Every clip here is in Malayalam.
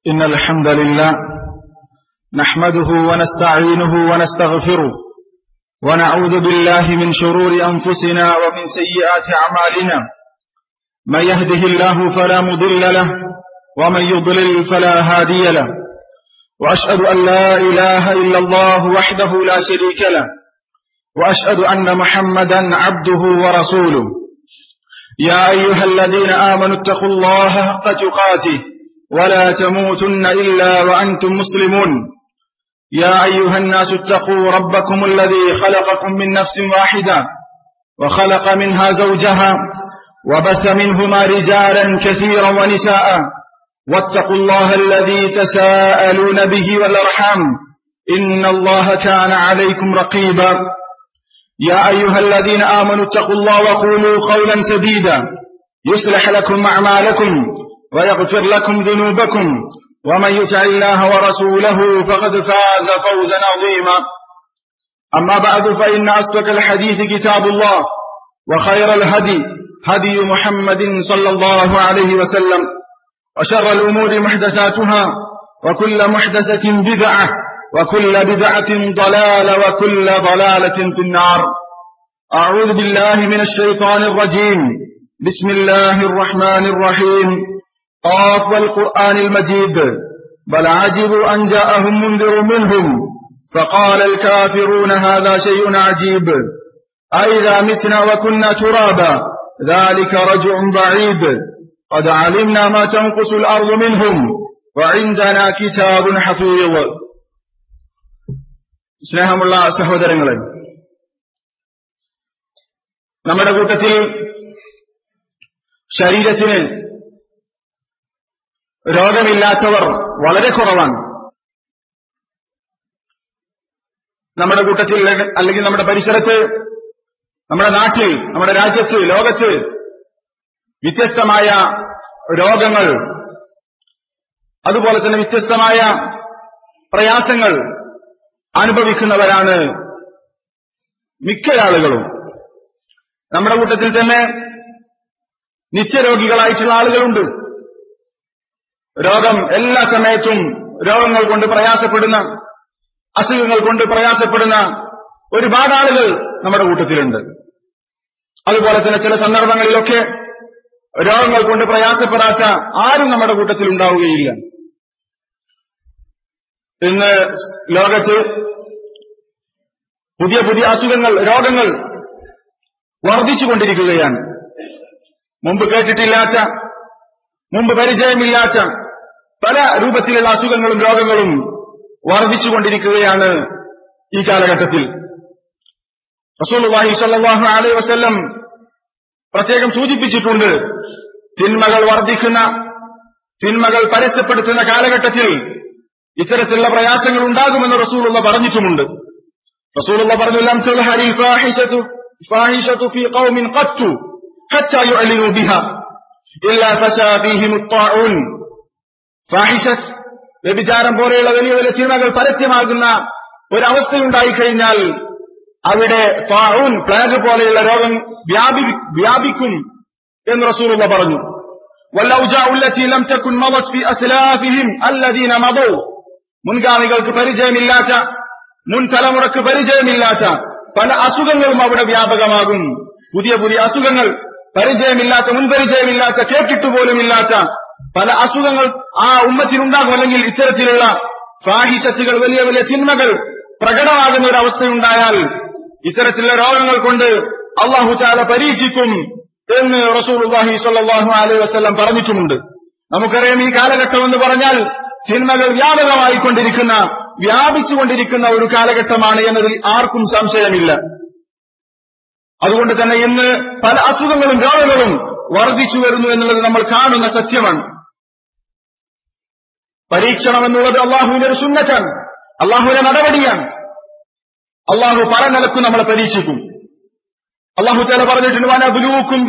إن الحمد لله نحمده ونستعينه ونستغفره ونعوذ بالله من شرور أنفسنا ومن سيئات أعمالنا من يهده الله فلا مضل له ومن يضلل فلا هادي له وأشهد أن لا إله إلا الله وحده لا شريك له وأشهد أن محمدا عبده ورسوله يا أيها الذين آمنوا اتقوا الله حق تقاته ولا تموتن إلا وأنتم مسلمون يا أيها الناس اتقوا ربكم الذي خلقكم من نفس واحدة وخلق منها زوجها وبث منهما رجالا كثيرا ونساء واتقوا الله الذي تساءلون به والأرحام إن الله كان عليكم رقيبا يا أيها الذين آمنوا اتقوا الله وقولوا قولا سديدا يصلح لكم أعمالكم ويغفر لكم ذنوبكم ومن يطع الله ورسوله فقد فاز فوزا عظيما أما بعد فإن أصدق الحديث كتاب الله وخير الهدي هدي محمد صلى الله عليه وسلم وشر الأمور محدثاتها وكل محدثة بدعة وكل بدعة ضلالة وكل ضلالة في النار أعوذ بالله من الشيطان الرجيم بسم الله الرحمن الرحيم قاف والقرآن المجيد بل عجبوا أن جاءهم منذر منهم فقال الكافرون هذا شيء عجيب أئذا متنا وكنا ترابا ذلك رجع بعيد قد علمنا ما تنقص الأرض منهم وعندنا كتاب حفيظ സ്നേഹമുള്ള സഹോദരങ്ങളെ നമ്മുടെ കൂട്ടത്തിൽ ശരീരത്തിന് രോഗമില്ലാത്തവർ വളരെ കുറവാണ് നമ്മുടെ കൂട്ടത്തിൽ അല്ലെങ്കിൽ നമ്മുടെ പരിസരത്ത് നമ്മുടെ നാട്ടിൽ നമ്മുടെ രാജ്യത്ത് ലോകത്ത് വ്യത്യസ്തമായ രോഗങ്ങൾ അതുപോലെ തന്നെ വ്യത്യസ്തമായ പ്രയാസങ്ങൾ അനുഭവിക്കുന്നവരാണ് മിക്ക ആളുകളും നമ്മുടെ കൂട്ടത്തിൽ തന്നെ നിത്യരോഗികളായിട്ടുള്ള ആളുകളുണ്ട് രോഗം എല്ലാ സമയത്തും രോഗങ്ങൾ കൊണ്ട് പ്രയാസപ്പെടുന്ന അസുഖങ്ങൾ കൊണ്ട് പ്രയാസപ്പെടുന്ന ഒരുപാട് ആളുകൾ നമ്മുടെ കൂട്ടത്തിലുണ്ട് അതുപോലെ തന്നെ ചില സന്ദർഭങ്ങളിലൊക്കെ രോഗങ്ങൾ കൊണ്ട് പ്രയാസപ്പെടാത്ത ആരും നമ്മുടെ കൂട്ടത്തിൽ ഉണ്ടാവുകയില്ല ഇന്ന് ലോകത്ത് പുതിയ പുതിയ അസുഖങ്ങൾ രോഗങ്ങൾ വർദ്ധിച്ചുകൊണ്ടിരിക്കുകയാണ് മുമ്പ് കേട്ടിട്ടില്ലാത്ത മുമ്പ് പരിചയമില്ലാത്ത പല രൂപത്തിലുള്ള അസുഖങ്ങളും രോഗങ്ങളും വർദ്ധിച്ചുകൊണ്ടിരിക്കുകയാണ് ഈ കാലഘട്ടത്തിൽ റസൂലുള്ളാഹി സ്വല്ലല്ലാഹു അലൈഹി വസല്ലം പ്രത്യേകം സൂചിപ്പിച്ചിട്ടുണ്ട് തിന്മകൾ വർദ്ധിക്കുന്ന തിന്മകൾ പരസ്യപ്പെടുത്തുന്ന കാലഘട്ടത്തിൽ ഇത്തരത്തിലുള്ള പ്രയാസങ്ങൾ ഉണ്ടാകുമെന്ന് റസൂലുള്ള പറഞ്ഞിട്ടുമുണ്ട് റസൂലുള്ള പറഞ്ഞു ലം തുൽഹരി ഫാഹിഷതു ഫാഹിഷതു ഫീ ഖൗമിൻ ഖത്തു ഹത്താ യുഅലിനു ബിഹാ ഇല്ലാ ഫശാ ഫീഹിം അത്താഊൻ ഫാഹിഷത്ത് വ്യഭിചാരം പോലെയുള്ള വലിയ വലിയ തിന്മകൾ പരസ്യമാകുന്ന ഒരവസ്ഥയുണ്ടായി കഴിഞ്ഞാൽ അവിടെ താഊൻ പ്ലേഗ് പോലെയുള്ള രോഗം വ്യാപി വ്യാപിക്കും എന്ന് റസൂലുള്ള പറഞ്ഞു والأوجاع التي لم تكن مضت في أسلافهم الذين مضوا മുൻഗാമികൾക്ക് പരിചയമില്ലാത്ത മുൻ തലമുറക്ക് പരിചയമില്ലാത്ത പല അസുഖങ്ങളും അവിടെ വ്യാപകമാകും പുതിയ പുതിയ അസുഖങ്ങൾ പരിചയമില്ലാത്ത മുൻപരിചയമില്ലാത്ത കേട്ടിട്ടുപോലുമില്ലാത്ത പല അസുഖങ്ങൾ ആ ഉമ്മത്തിനുണ്ടാകും അല്ലെങ്കിൽ ഇത്തരത്തിലുള്ള സാഹിഷത്തുകൾ വലിയ വലിയ ചിന്മകൾ പ്രകടമാകുന്ന ഒരു അവസ്ഥയുണ്ടായാൽ ഇത്തരത്തിലുള്ള രോഗങ്ങൾ കൊണ്ട് അള്ളാഹു ചാല പരീക്ഷിക്കും എന്ന് റസൂൽഹി സ്വല്ലാഹു അലൈഹി വസ്ലം പറഞ്ഞിട്ടുമുണ്ട് നമുക്കറിയാം ഈ കാലഘട്ടം എന്ന് പറഞ്ഞാൽ സിനിമകൾ വ്യാപകമായിക്കൊണ്ടിരിക്കുന്ന വ്യാപിച്ചുകൊണ്ടിരിക്കുന്ന ഒരു കാലഘട്ടമാണ് എന്നതിൽ ആർക്കും സംശയമില്ല അതുകൊണ്ട് തന്നെ ഇന്ന് പല അസുഖങ്ങളും രോഗങ്ങളും വർദ്ധിച്ചു വരുന്നു എന്നുള്ളത് നമ്മൾ കാണുന്ന സത്യമാണ് പരീക്ഷണം എന്നുള്ളത് അള്ളാഹുവിന്റെ ഒരു സുന്നറ്റാണ് അള്ളാഹുവിന്റെ നടപടിയാണ് അള്ളാഹു പല നിലക്കും നമ്മളെ പരീക്ഷിക്കും അള്ളാഹു ചില പറഞ്ഞിട്ടുണ്ട് വനബുലൂക്കും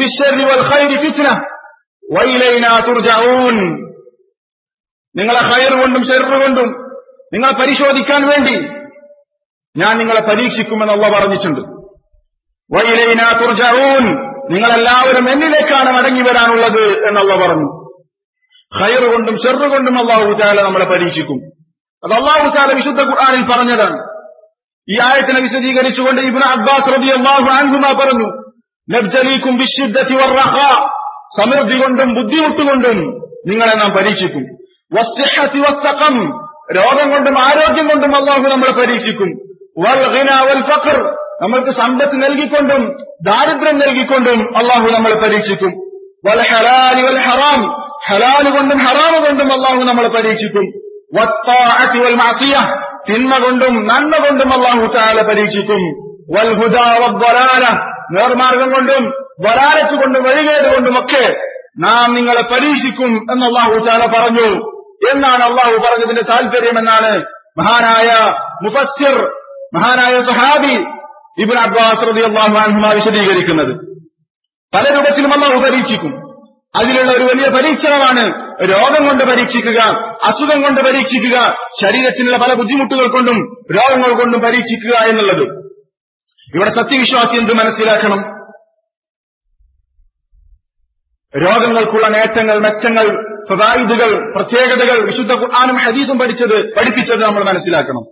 നിങ്ങളെ ഹയർ കൊണ്ടും ഷെറ് കൊണ്ടും നിങ്ങളെ പരിശോധിക്കാൻ വേണ്ടി ഞാൻ നിങ്ങളെ പരീക്ഷിക്കുമെന്ന് അള്ള പറഞ്ഞിട്ടുണ്ട് വൈലൈന തുർജഊൻ നിങ്ങളെല്ലാവരും എന്നിലേക്കാണ് മടങ്ങി വരാനുള്ളത് എന്നുള്ള പറഞ്ഞു ഖൈർ കൊണ്ടും ഷെറ് കൊണ്ടും അള്ളാഹു താല നമ്മളെ പരീക്ഷിക്കും അത് അള്ളാഹു താല വിശുദ്ധ ഖുർആനിൽ പറഞ്ഞതാണ് ഈ ആയത്തിനെ വിശദീകരിച്ചുകൊണ്ട് ഇബ്നു അബ്ബാസ് റളിയല്ലാഹു അൻഹുമ പറഞ്ഞു നബ്ജലീക്കും ബിശ്ശിദ്ദതി വറഖാ സമൃദ്ധി കൊണ്ടും ബുദ്ധിമുട്ടുകൊണ്ടും നിങ്ങളെ നാം പരീക്ഷിക്കും വസ്സിഹത്തി വസ്സഖം രോഗം കൊണ്ടും ആരോഗ്യം കൊണ്ടും അള്ളാഹു നമ്മളെ പരീക്ഷിക്കും വൽ ഗിന വൽ ഫഖർ നമ്മൾക്ക് സമ്പത്ത് നൽകിക്കൊണ്ടും ദാരിദ്ര്യം നൽകിക്കൊണ്ടും അള്ളാഹു നമ്മളെ പരീക്ഷിക്കും വൽ ഹലാലി വൽ ഹറാം ഹലാൽ കൊണ്ടും ഹറാമ് കൊണ്ടും അള്ളാഹു നമ്മളെ പരീക്ഷിക്കും വത്താഅത്തി വൽ മഅസിയ തിന്മ കൊണ്ടും നന്മ കൊണ്ടും അള്ളാഹു താല പരീക്ഷിക്കും വൽ ഹുദാ വദ്ദലാല നേർമാർഗം കൊണ്ടും വലാലത്ത് കൊണ്ടും വഴികേട് കൊണ്ടുമൊക്കെ നാം നിങ്ങളെ പരീക്ഷിക്കും എന്ന് അള്ളാഹു താല പറഞ്ഞു എന്നാണ് അള്ളാഹു പറഞ്ഞതിന്റെ താല്പര്യം എന്നാണ് മഹാനായ മുഫസ്സിർ മഹാനായ സഹാബി ഇബിൻ അബ്ബാസ് റതി അള്ളാഹു അൻഹുമ വിശദീകരിക്കുന്നത് പല രൂപത്തിലും അള്ളാഹു പരീക്ഷിക്കും അതിലുള്ള ഒരു വലിയ പരീക്ഷണമാണ് രോഗം കൊണ്ട് പരീക്ഷിക്കുക അസുഖം കൊണ്ട് പരീക്ഷിക്കുക ശരീരത്തിനുള്ള പല ബുദ്ധിമുട്ടുകൾ കൊണ്ടും രോഗങ്ങൾ കൊണ്ടും പരീക്ഷിക്കുക എന്നുള്ളത് ഇവിടെ സത്യവിശ്വാസി എന്ത് മനസ്സിലാക്കണം രോഗങ്ങൾക്കുള്ള നേട്ടങ്ങൾ മെച്ചങ്ങൾ ഫതായിദുകൾ പ്രത്യേകതകൾ വിശുദ്ധ ഖുർആാനും ഹദീസും പഠിച്ചത് പഠിപ്പിച്ചത് നമ്മൾ മനസ്സിലാക്കണം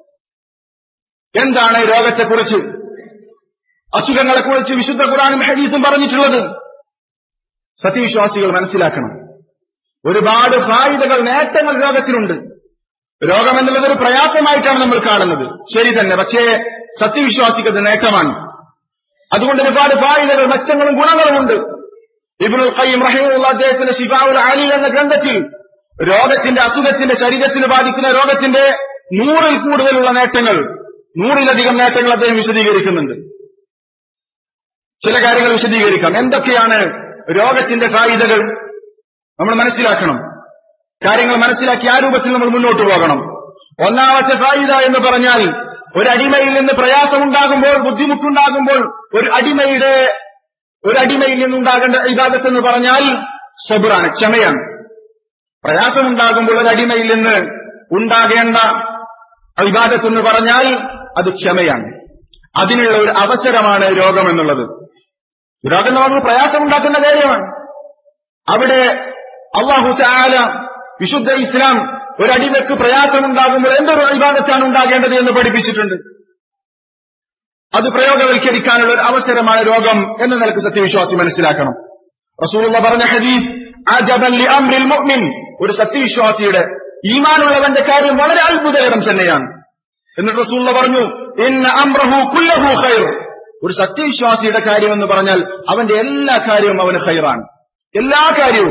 എന്താണ് രോഗത്തെക്കുറിച്ച് അസുഖങ്ങളെക്കുറിച്ച് വിശുദ്ധ ഖുർആാനും ഹദീസും പറഞ്ഞിട്ടുള്ളത് സത്യവിശ്വാസികൾ മനസ്സിലാക്കണം ഒരുപാട് ഫായിദകൾ നേട്ടങ്ങൾ രോഗത്തിനുണ്ട് രോഗം എന്നുള്ളത് ഒരു പ്രയാസമായിട്ടാണ് നമ്മൾ കാണുന്നത് ശരി തന്നെ പക്ഷേ സത്യവിശ്വാസിക്ക് അത് നേട്ടമാണ് അതുകൊണ്ട് ഒരുപാട് ഫായിദകൾ മെച്ചങ്ങളും ഗുണങ്ങളുമുണ്ട് ഇബ്നുൽ ഖയ്യിം റഹിമുള്ള അദ്ദേഹത്തിന്റെ ഷിഫാഉൽ അലി എന്ന ഗ്രന്ഥത്തിൽ രോഗത്തിന്റെ അസുഖത്തിന്റെ ശരീരത്തിന് ബാധിക്കുന്ന രോഗത്തിന്റെ നൂറിൽ കൂടുതലുള്ള നേട്ടങ്ങൾ നൂറിലധികം നേട്ടങ്ങൾ അദ്ദേഹം വിശദീകരിക്കുന്നുണ്ട് ചില കാര്യങ്ങൾ വിശദീകരിക്കാം എന്തൊക്കെയാണ് രോഗത്തിന്റെ ഫായിദകൾ നമ്മൾ മനസ്സിലാക്കണം കാര്യങ്ങൾ മനസ്സിലാക്കി ആ രൂപത്തിൽ നമ്മൾ മുന്നോട്ട് പോകണം ഒന്നാമത്തെ ഫായിദ എന്ന് പറഞ്ഞാൽ ഒരു അടിമയിൽ നിന്ന് പ്രയാസമുണ്ടാകുമ്പോൾ ബുദ്ധിമുട്ടുണ്ടാകുമ്പോൾ ഒരു അടിമയുടെ ഒരു അടിമയിൽ നിന്നുണ്ടാകേണ്ട ഇബാദത്ത് എന്ന് പറഞ്ഞാൽ സബുറാണ് ക്ഷമയാണ് പ്രയാസമുണ്ടാകുമ്പോൾ ഒരു അടിമയിൽ നിന്ന് ഉണ്ടാകേണ്ട ഇബാദത്ത് എന്ന് പറഞ്ഞാൽ അത് ക്ഷമയാണ് അതിനുള്ള ഒരു അവസരമാണ് രോഗം എന്നുള്ളത് രോഗം നമുക്ക് പ്രയാസമുണ്ടാക്കുന്ന കാര്യമാണ് അവിടെ അള്ളാഹു ചാല വിശുദ്ധ ഇസ്ലാം ഒരടിമയ്ക്ക് പ്രയാസമുണ്ടാകുമ്പോൾ എന്തൊരു ഇബാദത്താണ് ഉണ്ടാകേണ്ടത് എന്ന് പഠിപ്പിച്ചിട്ടുണ്ട് അത് പ്രയോഗവൽക്കരിക്കാനുള്ള ഒരു അവസരമാണ് രോഗം എന്ന നിലക്ക് സത്യവിശ്വാസി മനസ്സിലാക്കണം റസൂലുള്ള പറഞ്ഞ ഹദീസ് അജബൻ ലി അംറിൽ മുഅ്മിൻ ഒരു സത്യവിശ്വാസിയുടെ ഈമാനുള്ളവന്റെ കാര്യം വളരെ അത്ഭുതകരം തന്നെയാണ് എന്നിട്ട് റസൂള്ള പറഞ്ഞു ഇന്ന അംറഹു കുല്ലഹു ഖൈർ ഒരു സത്യവിശ്വാസിയുടെ കാര്യം എന്ന് പറഞ്ഞാൽ അവന്റെ എല്ലാ കാര്യവും അവന് ഖൈറാണ് എല്ലാ കാര്യവും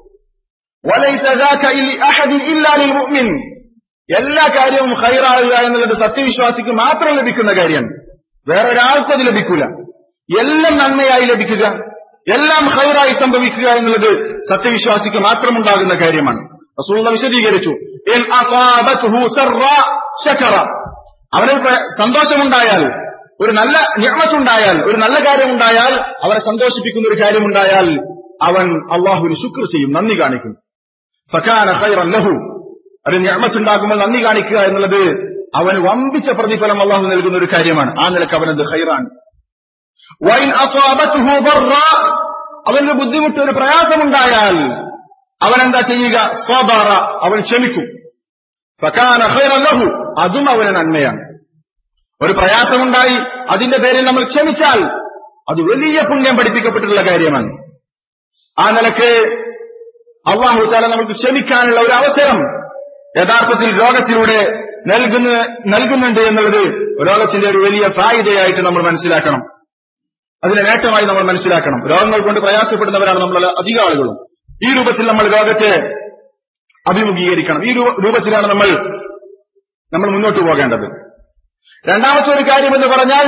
വലൈസ ذاك لأحد إلا للمؤمن എല്ലാ കാര്യവും ഖൈറാകുക എന്നുള്ളത് സത്യവിശ്വാസിക്ക് മാത്രം ലഭിക്കുന്ന കാര്യമാണ് വേറെ ഒരാൾക്കും അത് ലഭിക്കൂല എല്ലാം നന്മയായി ലഭിക്കുക എല്ലാം ഖൈറായി സംഭവിക്കുക എന്നുള്ളത് സത്യവിശ്വാസിക്ക് മാത്രമുണ്ടാകുന്ന കാര്യമാണ് റസൂള്ള വിശദീകരിച്ചു ഇൻ അസാബത്ഹു സർറാ ശകറ അവന് സന്തോഷമുണ്ടായാൽ ഒരു നല്ല നിയമത്തുണ്ടായാൽ ഒരു നല്ല കാര്യമുണ്ടായാൽ അവരെ സന്തോഷിപ്പിക്കുന്ന ഒരു കാര്യമുണ്ടായാൽ അവൻ അള്ളാഹുവിന് ശുക്ർ ചെയ്യും നന്ദി കാണിക്കും ഫക്കാന ഖൈറൻ ലഹു ഒരു നിയമത്തുണ്ടാകുമ്പോൾ നന്ദി കാണിക്കുക എന്നുള്ളത് അവന് വമ്പിച്ച പ്രതിഫലം അള്ളാഹു നൽകുന്ന ഒരു കാര്യമാണ് ആ നിലക്ക് അവനത് ഖൈറാണ് വൈൻ അസ്വാബത്തുഹു ബർറാ അവന് ബുദ്ധിമുട്ട് ഒരു പ്രയാസമുണ്ടായാൽ അവൻ എന്താ ചെയ്യുക സ്വബാറ അവൻ ക്ഷമിക്കും ഫക്കാന ഖൈറൻ ലഹു അതും അവന് നന്മയാണ് ഒരു പ്രയാസമുണ്ടായി അതിന്റെ പേരിൽ നമ്മൾ ക്ഷമിച്ചാൽ അത് വലിയ പുണ്യം പഠിപ്പിക്കപ്പെട്ടിട്ടുള്ള കാര്യമാണ് ആ നിലക്ക് അള്ളാഹു താല നമുക്ക് ക്ഷമിക്കാനുള്ള ഒരു അവസരം യഥാർത്ഥത്തിൽ രോഗത്തിലൂടെ നൽകുന്ന നൽകുന്നുണ്ട് എന്നുള്ളത് രോഗത്തിന്റെ ഒരു വലിയ ഫായിദയായിട്ട് നമ്മൾ മനസ്സിലാക്കണം അതിന്റെ നേട്ടമായി നമ്മൾ മനസ്സിലാക്കണം രോഗങ്ങൾ കൊണ്ട് പ്രയാസപ്പെടുന്നവരാണ് നമ്മൾ അധിക ആളുകളും ഈ രൂപത്തിൽ നമ്മൾ രോഗത്തെ അഭിമുഖീകരിക്കണം ഈ രൂപത്തിലാണ് നമ്മൾ നമ്മൾ മുന്നോട്ട് പോകേണ്ടത് രണ്ടാമത്തെ ഒരു കാര്യം എന്ന് പറഞ്ഞാൽ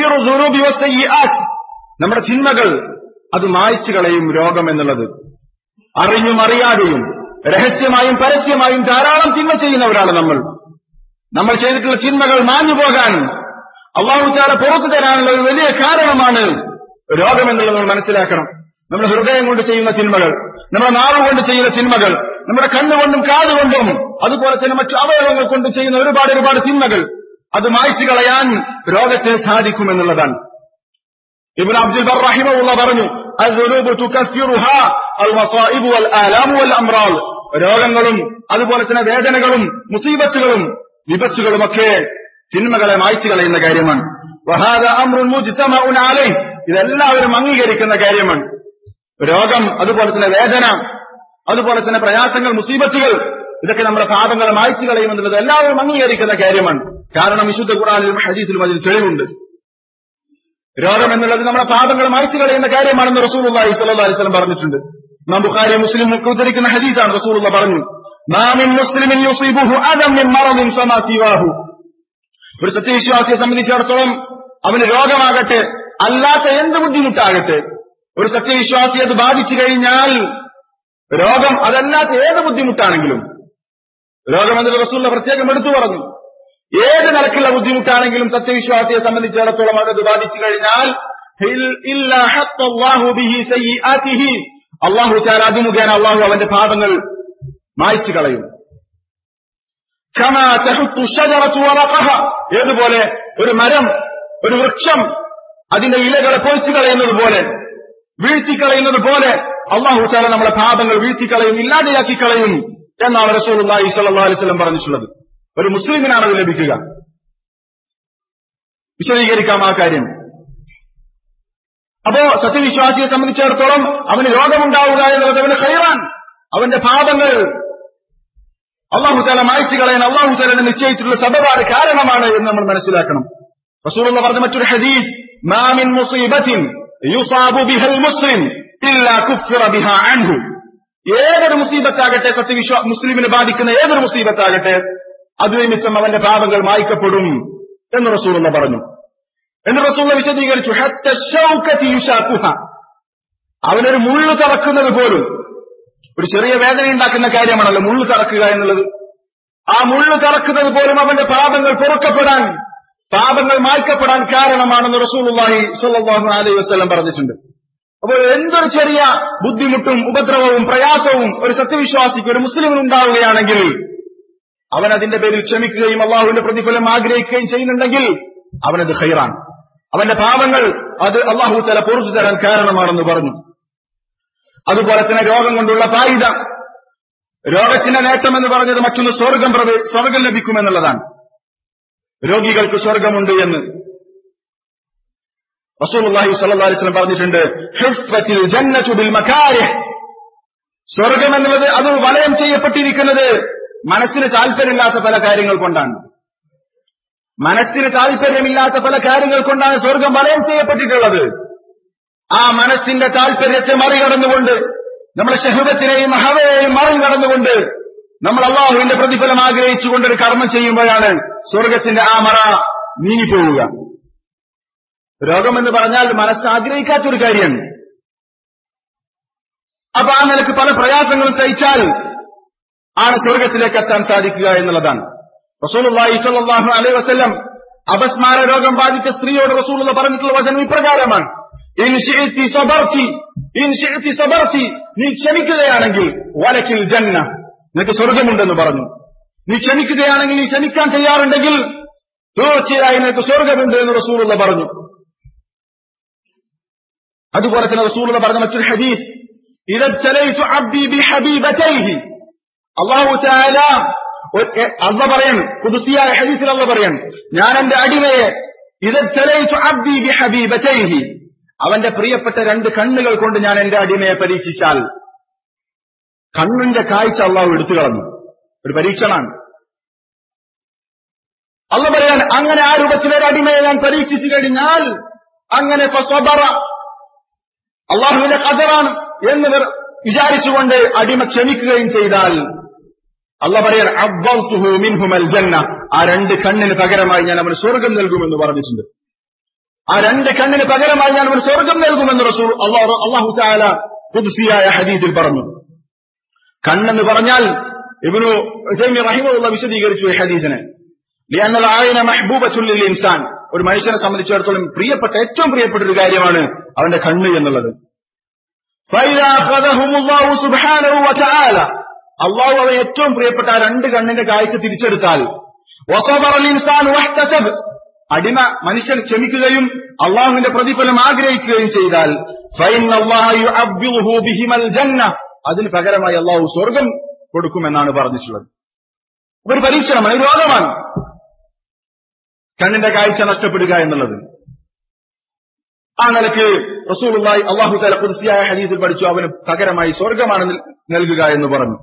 നമ്മുടെ ചിന്മകൾ അത് മായ്ച്ചു കളയും രോഗം എന്നുള്ളത് അറിഞ്ഞും അറിയാതെയും രഹസ്യമായും പരസ്യമായും ധാരാളം തിന്മ ചെയ്യുന്നവരാണ് നമ്മൾ നമ്മൾ ചെയ്തിട്ടുള്ള ചിന്മകൾ മാഞ്ഞു പോകാൻ അള്ളാഹു ചാല പുറത്തു തരാനുള്ള ഒരു വലിയ കാരണമാണ് രോഗം എന്നുള്ളത് നമ്മൾ മനസ്സിലാക്കണം നമ്മുടെ ഹൃദയം കൊണ്ട് ചെയ്യുന്ന തിന്മകൾ നമ്മുടെ നാവ് കൊണ്ട് ചെയ്യുന്ന തിന്മകൾ നമ്മുടെ കണ്ണുകൊണ്ടും കാതുകൊണ്ടും അതുപോലെ തന്നെ മറ്റു അവയവങ്ങൾ കൊണ്ട് ചെയ്യുന്ന ഒരുപാട് ഒരുപാട് തിന്മകൾ അത് മായ്ച്ചു കളയാൻ രോഗത്തെ സാധിക്കുമെന്നുള്ളതാണ് ഇബിൻ അബ്ദുൽ ബർ റഹിമുള്ള പറഞ്ഞു الذنوب تكفرها المصائب والآلام والأمراض രോഗങ്ങളും അതുപോലെ തന്നെ വേദനകളും മുസീബത്തുകളും വിപത്തുകളുമൊക്കെ തിന്മകളെ മായ്ച്ചു കളയുന്ന കാര്യമാണ് വഹാദ അമ്രുൻ മുജ്തമഉൻ അലൈഹ് ഇതെല്ലാവരും അംഗീകരിക്കുന്ന കാര്യമാണ് രോഗം അതുപോലെ തന്നെ വേദന അതുപോലെ തന്നെ പ്രയാസങ്ങൾ മുസീബത്തുകൾ ഇതൊക്കെ നമ്മുടെ പാപങ്ങളെ മായ്ച്ചു കളയുമെന്നുള്ളത് എല്ലാവരും അംഗീകരിക്കുന്ന കാര്യമാണ് കാരണം വിശുദ്ധ ഖുറാനിലും ഹദീസിലും അതിൽ തെളിവുണ്ട് രോഗം എന്നുള്ളത് നമ്മുടെ പാപങ്ങൾ മായ്ച്ചു കളയുന്ന കാര്യമാണെന്ന് റസൂലുള്ളാഹി സ്വല്ലല്ലാഹി അലൈഹി വസല്ലം പറഞ്ഞിട്ടുണ്ട് ഇമാം ബുഖാരി മുസ്ലിം ഒക്കെ ഉദ്ധരിക്കുന്ന ഹദീസാണ് റസൂലുള്ള പറഞ്ഞു മാമിൻ മുസ്ലിമിൻ യുസീബുഹു അദം മിൻ മറദിൻ ഫമാ സിവാഹു ഒരു സത്യവിശ്വാസിയെ സംബന്ധിച്ചിടത്തോളം അവന് രോഗമാകട്ടെ അല്ലാത്ത എന്ത് ബുദ്ധിമുട്ടാകട്ടെ ഒരു സത്യവിശ്വാസി അത് ബാധിച്ചു കഴിഞ്ഞാൽ രോഗം അതല്ലാത്ത ഏത് ബുദ്ധിമുട്ടാണെങ്കിലും രോഗം എന്നത് റസൂള്ള പ്രത്യേകം എടുത്തു പറഞ്ഞു ഏത് നിലക്കുള്ള ബുദ്ധിമുട്ടാണെങ്കിലും സത്യവിശ്വാസിയെ സംബന്ധിച്ചിടത്തോളം അവരത് ബാധിച്ചു കഴിഞ്ഞാൽ അള്ളാഹു ചാൽ അത് മുഖേന അള്ളാഹു അവന്റെ പാപങ്ങൾ മായ്ച്ചു കളയും ഏതുപോലെ ഒരു മരം ഒരു വൃക്ഷം അതിന്റെ ഇലകളെ പൊളിച്ചു കളയുന്നത് പോലെ വീഴ്ത്തിക്കളയുന്നത് പോലെ അള്ളാഹു ചാല നമ്മളെ പാപങ്ങൾ വീഴ്ത്തിക്കളയും ഇല്ലാതെയാക്കി കളയും എന്നാണ് റസൂൽ അള്ളാഹി സല്ലാ അലിസ്ലം പറഞ്ഞിട്ടുള്ളത് ഒരു മുസ്ലിമിനാണ് അത് ലഭിക്കുക വിശദീകരിക്കാം ആ കാര്യം അപ്പോ സത്യവിശ്വാസിയെ സംബന്ധിച്ചിടത്തോളം അവന് രോഗമുണ്ടാവുക എന്നുള്ളത് അവന് ഹൈറാൻ അവന്റെ പാപങ്ങൾ അള്ളാഹു താല മായ്ച്ചു കളയാൻ അള്ളാഹു താല നിശ്ചയിച്ചിട്ടുള്ള സബബാണ് കാരണമാണ് എന്ന് നമ്മൾ മനസ്സിലാക്കണം റസൂൽ പറഞ്ഞ മറ്റൊരു ഹദീസ് മാമിൻ മുസീബത്തിൻ യുസാബു ബിഹൽ മുസ്ലിം ഇല്ലാ കുഫിറ ബിഹ അൻഹു ഏതൊരു മുസീബത്താകട്ടെ സത്യവിശ്വാ മുസ്ലിമിനെ ബാധിക്കുന്ന ഏതൊരു മുസീബത്താകട്ടെ അത് നിമിത്തം അവന്റെ പാപങ്ങൾ മായ്ക്കപ്പെടും എന്ന് റസൂലുള്ള പറഞ്ഞു എന്ന് റസൂള്ള വിശദീകരിച്ചു അവനൊരു മുള്ളു തറക്കുന്നത് പോലും ഒരു ചെറിയ വേദന ഉണ്ടാക്കുന്ന കാര്യമാണല്ലോ മുള്ളു തറക്കുക എന്നുള്ളത് ആ മുള്ളു തറക്കുന്നത് പോലും അവന്റെ പാപങ്ങൾ പൊറുക്കപ്പെടാൻ പാപങ്ങൾ മായ്ക്കപ്പെടാൻ കാരണമാണെന്ന് റസൂലുള്ളാഹി സ്വല്ലല്ലാഹു അലൈഹി വസല്ലം പറഞ്ഞിട്ടുണ്ട് അപ്പോൾ എന്തൊരു ചെറിയ ബുദ്ധിമുട്ടും ഉപദ്രവവും പ്രയാസവും ഒരു സത്യവിശ്വാസിക്ക് ഒരു മുസ്ലിമിന് ഉണ്ടാവുകയാണെങ്കിൽ അവൻ അതിന്റെ പേരിൽ ക്ഷമിക്കുകയും അള്ളാഹുവിന്റെ പ്രതിഫലം ആഗ്രഹിക്കുകയും ചെയ്യുന്നുണ്ടെങ്കിൽ അവനത് ഹൈറാൻ അവന്റെ പാപങ്ങൾ അത് അള്ളാഹു തല പൊറത്തു തരാൻ കാരണമാണെന്ന് പറഞ്ഞു അതുപോലെ തന്നെ രോഗം കൊണ്ടുള്ള ഫായിദ രോഗത്തിന്റെ നേട്ടം എന്ന് പറഞ്ഞത് മറ്റൊന്ന് സ്വർഗം പ്രവേ സ്വർഗം ലഭിക്കുമെന്നുള്ളതാണ് രോഗികൾക്ക് സ്വർഗമുണ്ട് എന്ന് റസൂലുള്ളാഹി സ്വല്ലല്ലാഹു അലൈഹി വസല്ലം പറഞ്ഞിട്ടുണ്ട് ഹിഫ്ഫത്തിൽ ജന്നതു ബിൽ മകാരിഹ് സ്വർഗം എന്നുള്ളത് അത് വലയം ചെയ്യപ്പെട്ടിരിക്കുന്നത് മനസ്സിന് താല്പര്യമില്ലാത്ത പല കാര്യങ്ങൾ കൊണ്ടാണ് മനസ്സിന് താല്പര്യമില്ലാത്ത പല കാര്യങ്ങൾ കൊണ്ടാണ് സ്വർഗം വലയം ചെയ്യപ്പെട്ടിട്ടുള്ളത് ആ മനസ്സിന്റെ താല്പര്യത്തെ മറികടന്നുകൊണ്ട് നമ്മുടെ ശഹുബത്തിനെയും ഹവയെയും മറികടന്നുകൊണ്ട് നമ്മൾ അള്ളാഹുവിന്റെ പ്രതിഫലം ആഗ്രഹിച്ചുകൊണ്ട് ഒരു കർമ്മം ചെയ്യുമ്പോഴാണ് സ്വർഗത്തിന്റെ ആ മറ നീങ്ങിപ്പോവുക രോഗമെന്ന് പറഞ്ഞാൽ മനസ്സ് ആഗ്രഹിക്കാത്തൊരു കാര്യമാണ് അപ്പൊ ആ നിലക്ക് പല പ്രയാസങ്ങളും സഹിച്ചാൽ ആണ് സ്വർഗത്തിലേക്ക് എത്താൻ സാധിക്കുക എന്നുള്ളതാണ് റസൂലുള്ളാഹി സ്വല്ലല്ലാഹു അലൈഹി വസല്ലം അപസ്മാര രോഗം ബാധിച്ച സ്ത്രീയോട് റസൂലുള്ള പറഞ്ഞിട്ടുള്ള വചനം ഇപ്രകാരമാണ് ഇൻ ശിഅ്തി സബർതി ഇൻ ശിഅ്തി സബർതി നീ ക്ഷമിക്കുകയാണെങ്കിൽ വലക്കിൽ ജന്ന നിനക്ക് സ്വർഗമുണ്ടെന്ന് പറഞ്ഞു നീ ക്ഷമിക്കുകയാണെങ്കിൽ നീ ക്ഷമിക്കാൻ തയ്യാറുണ്ടെങ്കിൽ തീർച്ചയായും നിനക്ക് സ്വർഗമുണ്ട് എന്ന് റസൂലുള്ള പറഞ്ഞു അതുപോലെ തന്നെ റസൂലുള്ള പറഞ്ഞ മറ്റൊരു ഹദീസ് ഇതബ്തലൈതു അബ്ദി ബിഹബീബതൈഹി അല്ലാഹു തആല അല്ല പറയാൻ കുദുസിയായ ഹദീസിൽ അല്ല പറയാൻ ഞാൻ എന്റെ അടിമയെ ഇതബ്തലൈതു അബ്ദി ബിഹബീബതൈഹി അവന്റെ പ്രിയപ്പെട്ട രണ്ട് കണ്ണുകൾ കൊണ്ട് ഞാൻ എന്റെ അടിമയെ പരീക്ഷിച്ചാൽ കണ്ണിന്റെ കാഴ്ച അള്ളാഹു എടുത്തു കളഞ്ഞു ഒരു പരീക്ഷണമാണ് അല്ല പറയാൻ അങ്ങനെ ആ രൂപത്തിലൊരു അടിമയെ ഞാൻ പരീക്ഷിച്ചു കഴിഞ്ഞാൽ അങ്ങനെ അള്ളാഹുവിന്റെ കഥറാണ് എന്ന് വിചാരിച്ചുകൊണ്ട് അടിമ ക്ഷമിക്കുകയും ചെയ്താൽ അല്ല പറയാൻ അബ്ബൽതുഹു മിൻഹുമൽ ജന്ന ആ രണ്ട് കണ്ണിന് പകരമായി ഞാൻ അവന് സ്വർഗം നൽകുമെന്ന് പറഞ്ഞിട്ടുണ്ട് ആ രണ്ട് കണ്ണിന് പകരമായി ഞാൻ അവന് സ്വർഗം നൽകുമെന്ന് റസൂൽ അള്ളാഹു അള്ളാഹു താല പുതുസിയായ ഹദീസിൽ പറഞ്ഞു കണ്ണെന്ന് പറഞ്ഞാൽ ഇവനു റഹിമുള്ള വിശദീകരിച്ചു ഈ ഹദീസിനെ ലിയന്നൽ ആയന മഹബൂബത്തുല്ലിൽ ഇൻസാൻ ഒരു മനുഷ്യനെ സംബന്ധിച്ചിടത്തോളം പ്രിയപ്പെട്ട ഏറ്റവും പ്രിയപ്പെട്ട ഒരു കാര്യമാണ് അവന്റെ കണ്ണ് എന്നുള്ളത് അള്ളാഹു അവൻ ഏറ്റവും പ്രിയപ്പെട്ട ആ രണ്ട് കണ്ണിന്റെ കാഴ്ച തിരിച്ചെടുത്താൽ അടിമ മനുഷ്യൻ ക്ഷമിക്കുകയും അള്ളാഹുവിന്റെ പ്രതിഫലം ആഗ്രഹിക്കുകയും ചെയ്താൽ അതിന് പകരമായി അള്ളാഹു സ്വർഗം കൊടുക്കുമെന്നാണ് പറഞ്ഞിട്ടുള്ളത് ഒരു പരീക്ഷണമാണ് ഒരു രോഗമാണ് കണ്ണിന്റെ കാഴ്ച നഷ്ടപ്പെടുക എന്നുള്ളത് ആ നിലക്ക് റസൂലുള്ളാഹി അള്ളാഹു തല കുറിസിയായ ഹദീസിൽ പഠിച്ചു അവന് പകരമായി സ്വർഗമാണ് നൽ- നൽകുക എന്ന് പറഞ്ഞു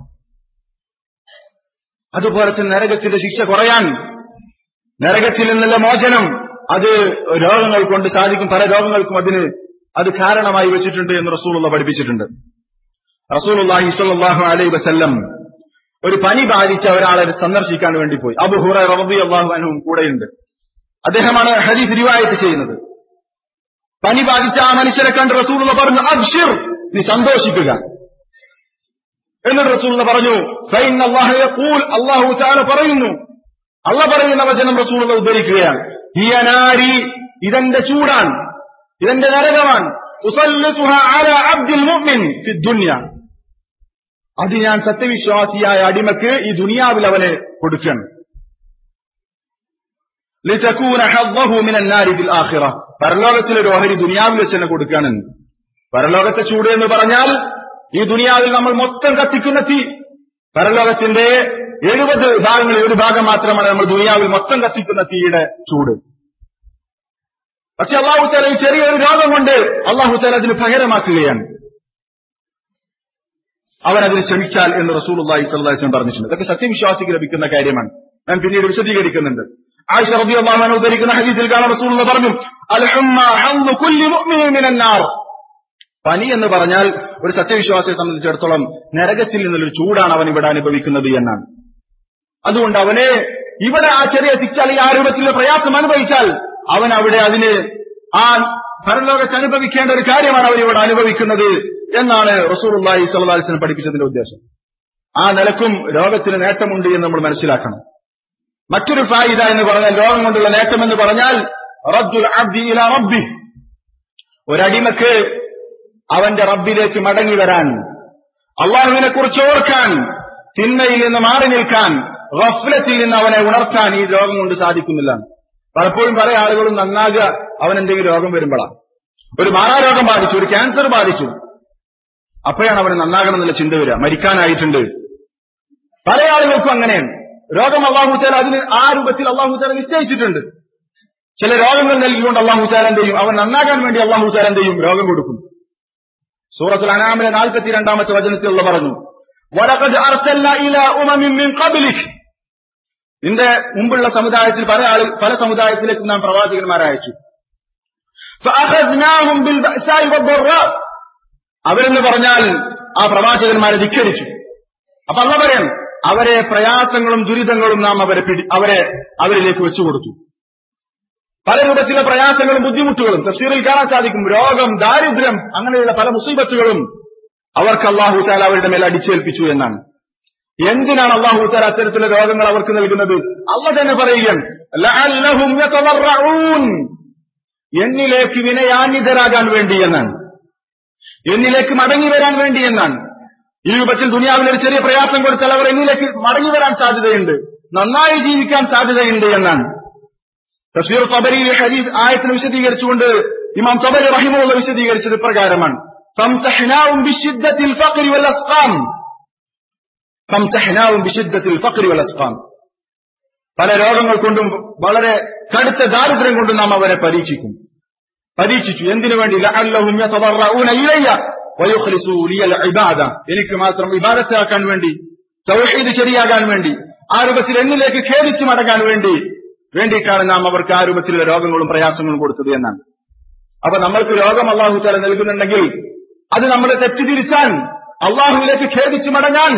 അതുപോലെ തന്നെ നരകത്തിന്റെ ശിക്ഷ കുറയാൻ നരകത്തിൽ നിന്നുള്ള മോചനം അത് രോഗങ്ങൾ കൊണ്ട് സാധിക്കും പല രോഗങ്ങൾക്കും അതിന് അത് കാരണമായി വെച്ചിട്ടുണ്ട് എന്ന് റസൂലുള്ള പഠിപ്പിച്ചിട്ടുണ്ട് റസൂലുള്ളാഹി സ്വല്ലല്ലാഹു അലൈഹി വസല്ലം ഒരു പനി ബാധിച്ച ഒരാളെ സന്ദർശിക്കാൻ വേണ്ടി പോയി അബു ഹുറ റബി അള്ളാഹു അനുവും കൂടെയുണ്ട് അദ്ദേഹമാണ് ഹദീസ് റിവായത്ത് ചെയ്യുന്നത് പനി ബാധിച്ച ആ മനുഷ്യരെ കണ്ട് റസൂലുള്ള പറഞ്ഞു അബ്ഷിർ നീ സന്തോഷിക്കുക എന്നിട്ട് റസൂലുള്ള പറഞ്ഞു ഫൈൻ അല്ലാഹു യഖൂൽ അല്ലാഹു തആല പറയുന്നു അള്ള പറയുന്ന വചനം റസൂലുള്ള ഉദ്ധരിക്കുകയാണ് ഹിയ നാരി ഇതെന്റെ ചൂടാണ് ഇതെന്റെ നരകമാണ് ഉസല്ലിതുഹ അലാ അബ്ദിൽ മുഅ്മിൻ ഫി ദുനിയ അത് ഞാൻ സത്യവിശ്വാസിയായ അടിമക്ക് ഈ ദുനിയാവിൽ അവനെ കൊടുക്കണം ലിതകൂന ഹദ്ദഹു മിനൻ നാരി ഫിൽ ആഖിറ പരലോകത്തിലെ ഒരു ഓഹരി ദുനിയാവിൽ വെച്ച് തന്നെ കൊടുക്കാനെന്ന് പരലോകത്തെ ചൂട് എന്ന് പറഞ്ഞാൽ ഈ ദുനിയാവിൽ നമ്മൾ മൊത്തം കത്തിക്കുന്ന തീ പരലോകത്തിന്റെ എഴുപത് ഭാഗങ്ങളിൽ ഒരു ഭാഗം മാത്രമാണ് നമ്മൾ ദുനിയാവിൽ മൊത്തം കത്തിക്കുന്ന തീയുടെ ചൂട് പക്ഷെ അള്ളാഹു താല ഈ ചെറിയൊരു രോഗം കൊണ്ട് അള്ളാഹു താല അതിന് പകരമാക്കുകയാണ് അവൻ അതിന് ശ്രമിച്ചാൽ എന്ന് റസൂൽ അള്ളാഹി സ്വല്ലാസ്ലം പറഞ്ഞിട്ടുണ്ട് ഇതൊക്കെ സത്യവിശ്വാസിക്ക് ലഭിക്കുന്ന കാര്യമാണ് ഞാൻ പിന്നീട് വിശദീകരിക്കുന്നുണ്ട് ആയിഷ റബി അള്ളാഹുവിനെ ഉദ്ധരിക്കുന്ന ഹദീസിൽ കാണാൻ റസൂൽ പറഞ്ഞു അൽഹുമ്മ ഹദ്ദു കുല്ലി മുഅ്മിനിൻ മിനൻ നാർ പനി എന്ന് പറഞ്ഞാൽ ഒരു സത്യവിശ്വാസിയെ സംബന്ധിച്ചിടത്തോളം നരകത്തിൽ നിന്നുള്ളൊരു ചൂടാണ് അവൻ ഇവിടെ അനുഭവിക്കുന്നത് എന്നാണ് അതുകൊണ്ട് അവനെ ഇവിടെ ആ ചെറിയ ശിക്ഷ അല്ലെങ്കിൽ ആ രൂപത്തിലുള്ള പ്രയാസം അനുഭവിച്ചാൽ അവൻ അവിടെ അതിന് ആ പരലോകത്ത് അനുഭവിക്കേണ്ട ഒരു കാര്യമാണ് അവൻ ഇവിടെ അനുഭവിക്കുന്നത് എന്നാണ് റസൂർല്ലാഹി സ്വലാസ്ലം പഠിപ്പിച്ചതിന്റെ ഉദ്ദേശം ആ നിലക്കും രോഗത്തിന് നേട്ടമുണ്ട് എന്ന് നമ്മൾ മനസ്സിലാക്കണം മറ്റൊരു ഫായിദ എന്ന് പറഞ്ഞാൽ രോഗം കൊണ്ടുള്ള നേട്ടം എന്ന് പറഞ്ഞാൽ റദ്ദുൽ അബ്ദി ഇലാ റബ്ബി ഒരടിമക്ക് അവന്റെ റബ്ബിലേക്ക് മടങ്ങി വരാൻ അള്ളാഹുവിനെ കുറിച്ച് ഓർക്കാൻ തിന്മയിൽ നിന്ന് മാറി നിൽക്കാൻ ഗഫ്ലത്തിൽ നിന്ന് അവനെ ഉണർത്താൻ ഈ രോഗം കൊണ്ട് സാധിക്കുന്നില്ല പലപ്പോഴും പല ആളുകളും നന്നാകുക അവൻ എന്തെങ്കിലും രോഗം വരുമ്പോഴാണ് ഒരു മാറാരോഗം ബാധിച്ചു ഒരു ക്യാൻസർ ബാധിച്ചു അപ്പോഴാണ് അവന് നന്നാകണം എന്നുള്ള ചിന്ത വരിക മരിക്കാനായിട്ടുണ്ട് പല ആളുകൾക്കും അങ്ങനെയാണ് രോഗം അള്ളാഹുത്താല അതിന് ആ രൂപത്തിൽ അള്ളാഹുത്താല നിശ്ചയിച്ചിട്ടുണ്ട് ചില രോഗങ്ങൾ നൽകിക്കൊണ്ട് അള്ളാഹുത്താല എന്ത് ചെയ്യും അവൻ നന്നാകാൻ വേണ്ടി അള്ളാഹുത്താല എന്ത് ചെയ്യും രോഗം കൊടുക്കും സൂറത്തുൽ അനാമിലെ നാൽപ്പത്തിരണ്ടാമത്തെ വചനത്തിലുള്ള പറഞ്ഞു വലഖദ് അർസൽന ഇലാ ഉമമിൻ മിൻ ഖബ്ലിക് നിന്റെ മുമ്പുള്ള സമുദായത്തിൽ പല ആളു പല സമുദായത്തിലേക്ക് നാം പ്രവാചകന്മാരെ അയച്ചു فأخذناهم بالبأساء والضراء അവരെന്ന് പറഞ്ഞാൽ ആ പ്രവാചകന്മാരെ ധിക്കരിച്ചു അപ്പൊ അല്ല പറയാം അവരെ പ്രയാസങ്ങളും ദുരിതങ്ങളും നാം അവരെ പിടി അവരെ അവരിലേക്ക് വെച്ചുകൊടുത്തു പല രൂപത്തിലെ പ്രയാസങ്ങളും ബുദ്ധിമുട്ടുകളും തഫ്സീറിൽ കാണാൻ സാധിക്കും രോഗം ദാരിദ്ര്യം അങ്ങനെയുള്ള പല മുസീബത്തുകളും അവർക്ക് അള്ളാഹു താല അവരുടെ മേൽ അടിച്ചേൽപ്പിച്ചു എന്നാണ് എന്തിനാണ് അള്ളാഹു താല അത്തരത്തിലുള്ള രോഗങ്ങൾ അവർക്ക് നൽകുന്നത് അല്ല തന്നെ പറയുകയാണ് ലഅല്ലഹും യതദറഊൻ. എന്നിലേക്ക് വിനയാന്വിതരാകാൻ വേണ്ടി എന്നാണ് എന്നിലേക്ക് മടങ്ങി വരാൻ വേണ്ടി എന്നാണ് ഈ രൂപത്തിൽ ദുനിയാവിൽ ഒരു ചെറിയ പ്രയാസം കൊടുത്താൽ അവർ എന്നിലേക്ക് മടങ്ങി വരാൻ സാധ്യതയുണ്ട് നന്നായി ജീവിക്കാൻ സാധ്യതയുണ്ട് എന്നാണ് തഫ്സീർ തബരി ഹദീസ് ആയത്തിന് വിശദീകരിച്ചുകൊണ്ട് ഇമാം തബരി റഹിമുള്ള വിശദീകരിച്ചത് ഇപ്രകാരമാണ് فامتحناهم بشدة الفقر والأسقام فامتحناهم بشدة الفقر والأسقام പല രോഗങ്ങൾ കൊണ്ടും വളരെ കടുത്ത ദാരിദ്ര്യം കൊണ്ടും നാം അവരെ പരീക്ഷിക്കും പരീക്ഷിച്ചു എന്തിനു വേണ്ടി ലഅല്ലഹും യതദറഊന ഇലയ്യ വയുഖ്ലിസൂ ലിയൽ ഇബാദ എനിക്ക് മാത്രം ഇബാദത്താക്കാൻ വേണ്ടി തൗഹീദ് ശരിയാകാൻ വേണ്ടി ആ രൂപത്തിൽ എന്നിലേക്ക് ഖേദിച്ചു മടങ്ങാൻ വേണ്ടി വേണ്ടിയിട്ടാണ് നാം അവർക്ക് ആ രൂപത്തിലുള്ള രോഗങ്ങളും പ്രയാസങ്ങളും കൊടുത്തത് എന്നാണ് അപ്പൊ നമ്മൾക്ക് രോഗം അള്ളാഹു താല നൽകുന്നുണ്ടെങ്കിൽ അത് നമ്മളെ തെറ്റിതിരിച്ചാൻ അള്ളാഹുവിലേക്ക് ഖേദിച്ചു മടങ്ങാൻ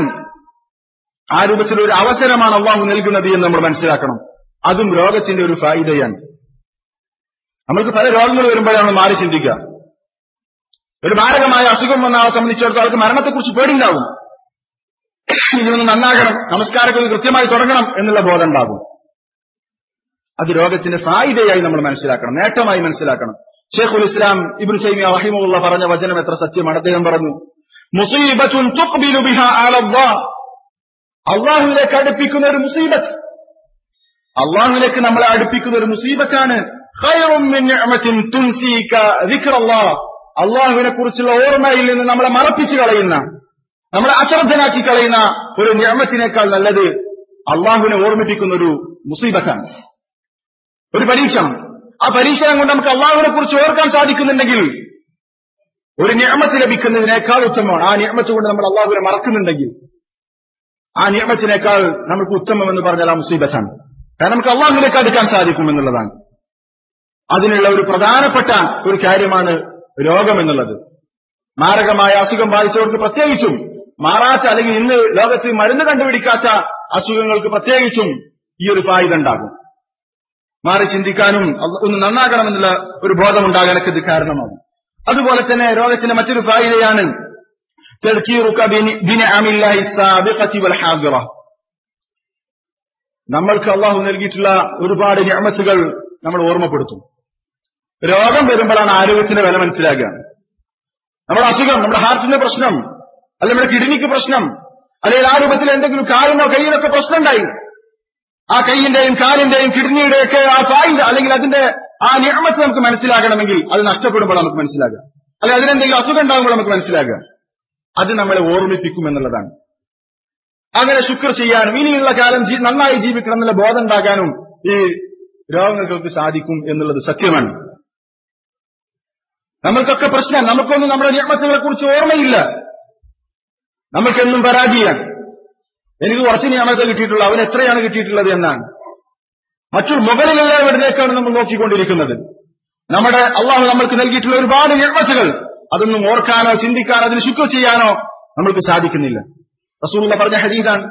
ആ രൂപത്തിലുള്ള ഒരു അവസരമാണ് അള്ളാഹു നൽകുന്നത് എന്ന് നമ്മൾ മനസ്സിലാക്കണം അതും രോഗത്തിന്റെ ഒരു ഫായിദയാണ് നമ്മൾക്ക് പല രോഗങ്ങൾ വരുമ്പോഴാണ് മാറി ചിന്തിക്കുക ഒരു മാരകമായ അസുഖം വന്ന ആളെ സംബന്ധിച്ചിടത്തോളം അവർക്ക് മരണത്തെക്കുറിച്ച് പേടിയുണ്ടാവും ഇതൊന്ന് നന്നാകണം നമസ്കാരങ്ങൾ കൃത്യമായി തുടങ്ങണം എന്നുള്ള ബോധം ഉണ്ടാകും അത് രോഗത്തിന്റെ ഫായിദയായി നമ്മൾ മനസ്സിലാക്കണം നേട്ടമായി മനസ്സിലാക്കണം ഷെയ്ഖുൽ ഇസ്ലാം ഇബ്നു തൈമിയ റഹിമുള്ള പറഞ്ഞ വചനം എത്ര സത്യമാണ് അദ്ദേഹം പറഞ്ഞു മുസീബത്തുൻ തുഖ്ബിലു ബിഹാ അലല്ലാഹ് അള്ളാഹുവിലേക്ക് അടുപ്പിക്കുന്ന ഒരു മുസീബത്ത് അള്ളാഹുവിലേക്ക് നമ്മളെ അടുപ്പിക്കുന്ന ഒരു മുസീബത്താണ് ഖൈറും മിൻ നിഅമത്തിൻ തുൻസീക ദിക്റല്ലാഹ് അള്ളാഹുവിനെ കുറിച്ചുള്ള ഓർമ്മയിൽ നിന്ന് നമ്മളെ മറപ്പിച്ചു കളയുന്ന നമ്മളെ അശ്രദ്ധനാക്കി കളയുന്ന ഒരു നിയമത്തിനേക്കാൾ നല്ലത് അള്ളാഹുവിനെ ഓർമ്മിപ്പിക്കുന്ന ഒരു മുസീബത്താണ് ഒരു പരീക്ഷണം ആ പരീക്ഷണം കൊണ്ട് നമുക്ക് അള്ളാഹുവിനെ കുറിച്ച് ഓർക്കാൻ സാധിക്കുന്നുണ്ടെങ്കിൽ ഒരു നിയമത്ത് ലഭിക്കുന്നതിനേക്കാൾ ഉത്തമമാണ് ആ നിയമത്ത് കൊണ്ട് നമ്മൾ അള്ളാഹുവിനെ മറക്കുന്നുണ്ടെങ്കിൽ ആ നിയമത്തിനേക്കാൾ നമുക്ക് ഉത്തമം എന്ന് പറഞ്ഞാൽ ആ മുസീബത്താണ് കാരണം നമുക്ക് അള്ളാഹുവിലേക്ക് അടുക്കാൻ സാധിക്കും എന്നുള്ളതാണ് അതിനുള്ള ഒരു പ്രധാനപ്പെട്ട ഒരു കാര്യമാണ് രോഗം എന്നുള്ളത് മാരകമായ അസുഖം ബാധിച്ചവർക്ക് പ്രത്യേകിച്ചും മാറാത്ത അല്ലെങ്കിൽ ഇന്ന് ലോകത്ത് മരുന്ന് കണ്ടുപിടിക്കാത്ത അസുഖങ്ങൾക്ക് പ്രത്യേകിച്ചും ഈ ഒരു ഫായിദ ഉണ്ടാകും മാറി ചിന്തിക്കാനും ഒന്ന് നന്നാകണമെന്നുള്ള ഒരു ബോധമുണ്ടാകാനൊക്കെ ഇത് കാരണമാകും അതുപോലെ തന്നെ രോഗത്തിന്റെ മറ്റൊരു ഫായിദയാണ് നമ്മൾക്ക് അള്ളാഹു നൽകിയിട്ടുള്ള ഒരുപാട് ഞാമത്തുകൾ നമ്മൾ ഓർമ്മപ്പെടുത്തും രോഗം വരുമ്പോഴാണ് ആരോഗ്യത്തിന്റെ വില മനസ്സിലാക്കുക നമ്മുടെ അസുഖം നമ്മുടെ ഹാർട്ടിന്റെ പ്രശ്നം അല്ലെങ്കിൽ നമ്മുടെ കിഡ്നിക്ക് പ്രശ്നം അല്ലെങ്കിൽ ആ രൂപത്തിൽ എന്തെങ്കിലും കാലിനോ കയ്യിനൊക്കെ പ്രശ്നം ഉണ്ടായി ആ കൈയിന്റെയും കാലിന്റെയും കിഡ്നിയുടെയും ഒക്കെ ആ ഫായിദ അല്ലെങ്കിൽ അതിന്റെ ആ നിയമത്ത് നമുക്ക് മനസ്സിലാകണമെങ്കിൽ അത് നഷ്ടപ്പെടുമ്പോൾ നമുക്ക് മനസ്സിലാകുക അല്ലെങ്കിൽ അതിനെന്തെങ്കിലും അസുഖം ഉണ്ടാകുമ്പോൾ നമുക്ക് മനസ്സിലാകുക അത് നമ്മളെ ഓർമ്മിപ്പിക്കും എന്നുള്ളതാണ് അങ്ങനെ ശുക്ർ ചെയ്യാനും ഇനിയുള്ള കാലം നന്നായി ജീവിക്കണം എന്നുള്ള ബോധം ഉണ്ടാകാനും ഈ രോഗങ്ങൾക്ക് സാധിക്കും എന്നുള്ളത് സത്യമാണ് നമ്മൾക്കൊക്കെ പ്രശ്നം നമുക്കൊന്നും നമ്മുടെ നിയമത്തുകളെ കുറിച്ച് ഓർമ്മയില്ല നമ്മൾക്കെന്നും പരാതിയാണ് എനിക്ക് കുറച്ച് നിയമത്തെ കിട്ടിയിട്ടുള്ളൂ അവൻ എത്രയാണ് കിട്ടിയിട്ടുള്ളത് എന്നാണ് മറ്റു മുകളിലുള്ളവരിലേക്കാണ് നമ്മൾ നോക്കിക്കൊണ്ടിരിക്കുന്നത് നമ്മുടെ അള്ളാഹു നമ്മൾക്ക് നൽകിയിട്ടുള്ള ഒരുപാട് നിയമത്തുകൾ അതൊന്നും ഓർക്കാനോ ചിന്തിക്കാനോ അതിന് ശുക്ർ ചെയ്യാനോ നമ്മൾക്ക് സാധിക്കുന്നില്ല റസൂലുള്ള പറഞ്ഞ ഹദീദാണ്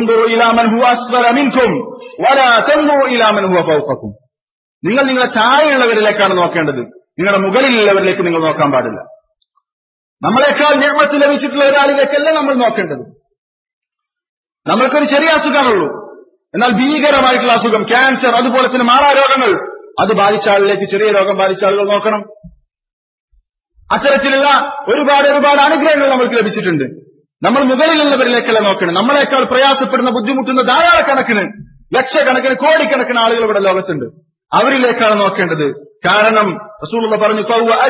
നിങ്ങൾ നിങ്ങളെ ചായയുള്ളവരിലേക്കാണ് നോക്കേണ്ടത് നിങ്ങളുടെ മുകളിലുള്ളവരിലേക്ക് നിങ്ങൾ നോക്കാൻ പാടില്ല നമ്മളെക്കാൾ നിയമത്ത് ലഭിച്ചിട്ടുള്ള ഒരാളിലേക്കല്ല നമ്മൾ നോക്കേണ്ടത് നമ്മൾക്കൊരു ചെറിയ അസുഖമുള്ളൂ എന്നാൽ ഭീകരമായിട്ടുള്ള അസുഖം ക്യാൻസർ അതുപോലെ തന്നെ മാറാരോഗങ്ങൾ അത് ബാധിച്ച ആളിലേക്ക് ചെറിയ രോഗം ബാധിച്ച ആളുകൾ നോക്കണം അത്തരത്തിലുള്ള ഒരുപാട് ഒരുപാട് അനുഗ്രഹങ്ങൾ നമ്മൾക്ക് ലഭിച്ചിട്ടുണ്ട് നമ്മൾ മുകളിലുള്ളവരിലേക്കല്ല നോക്കണം നമ്മളെക്കാൾ പ്രയാസപ്പെടുന്ന ബുദ്ധിമുട്ടുന്ന ധാരാളക്കണക്കിന് ലക്ഷക്കണക്കിന് കോടിക്കണക്കിന് ആളുകൾ ഇവിടെ ലോകത്തുണ്ട് അവരിലേക്കാണ് നോക്കേണ്ടത് കാരണം റസൂലുള്ള പറഞ്ഞു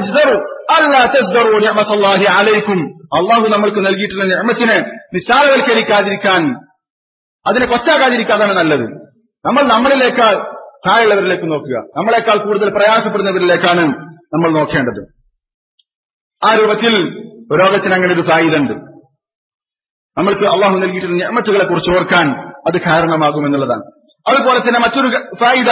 അലൈക്കും അള്ളാഹു നമ്മൾക്ക് നൽകിയിട്ടുള്ള നിയമത്തിനെ നിസ്സാരവൽക്കരിക്കാതിരിക്കാൻ അതിനെ കൊച്ചാകാതിരിക്കാതാണ് നല്ലത് നമ്മൾ നമ്മളിലേക്കാൾ താഴെയുള്ളവരിലേക്ക് നോക്കുക നമ്മളെക്കാൾ കൂടുതൽ പ്രയാസപ്പെടുന്നവരിലേക്കാണ് നമ്മൾ നോക്കേണ്ടത് ആ രൂപത്തിൽ രോഗത്തിന് അങ്ങനെ ഒരു സായുധുണ്ട് നമ്മൾക്ക് അള്ളാഹു നൽകിയിട്ടുള്ള നിയമത്തുകളെ കുറിച്ച് ഓർക്കാൻ അത് കാരണമാകുമെന്നുള്ളതാണ് അതുപോലെ തന്നെ മറ്റൊരു ഫായിദ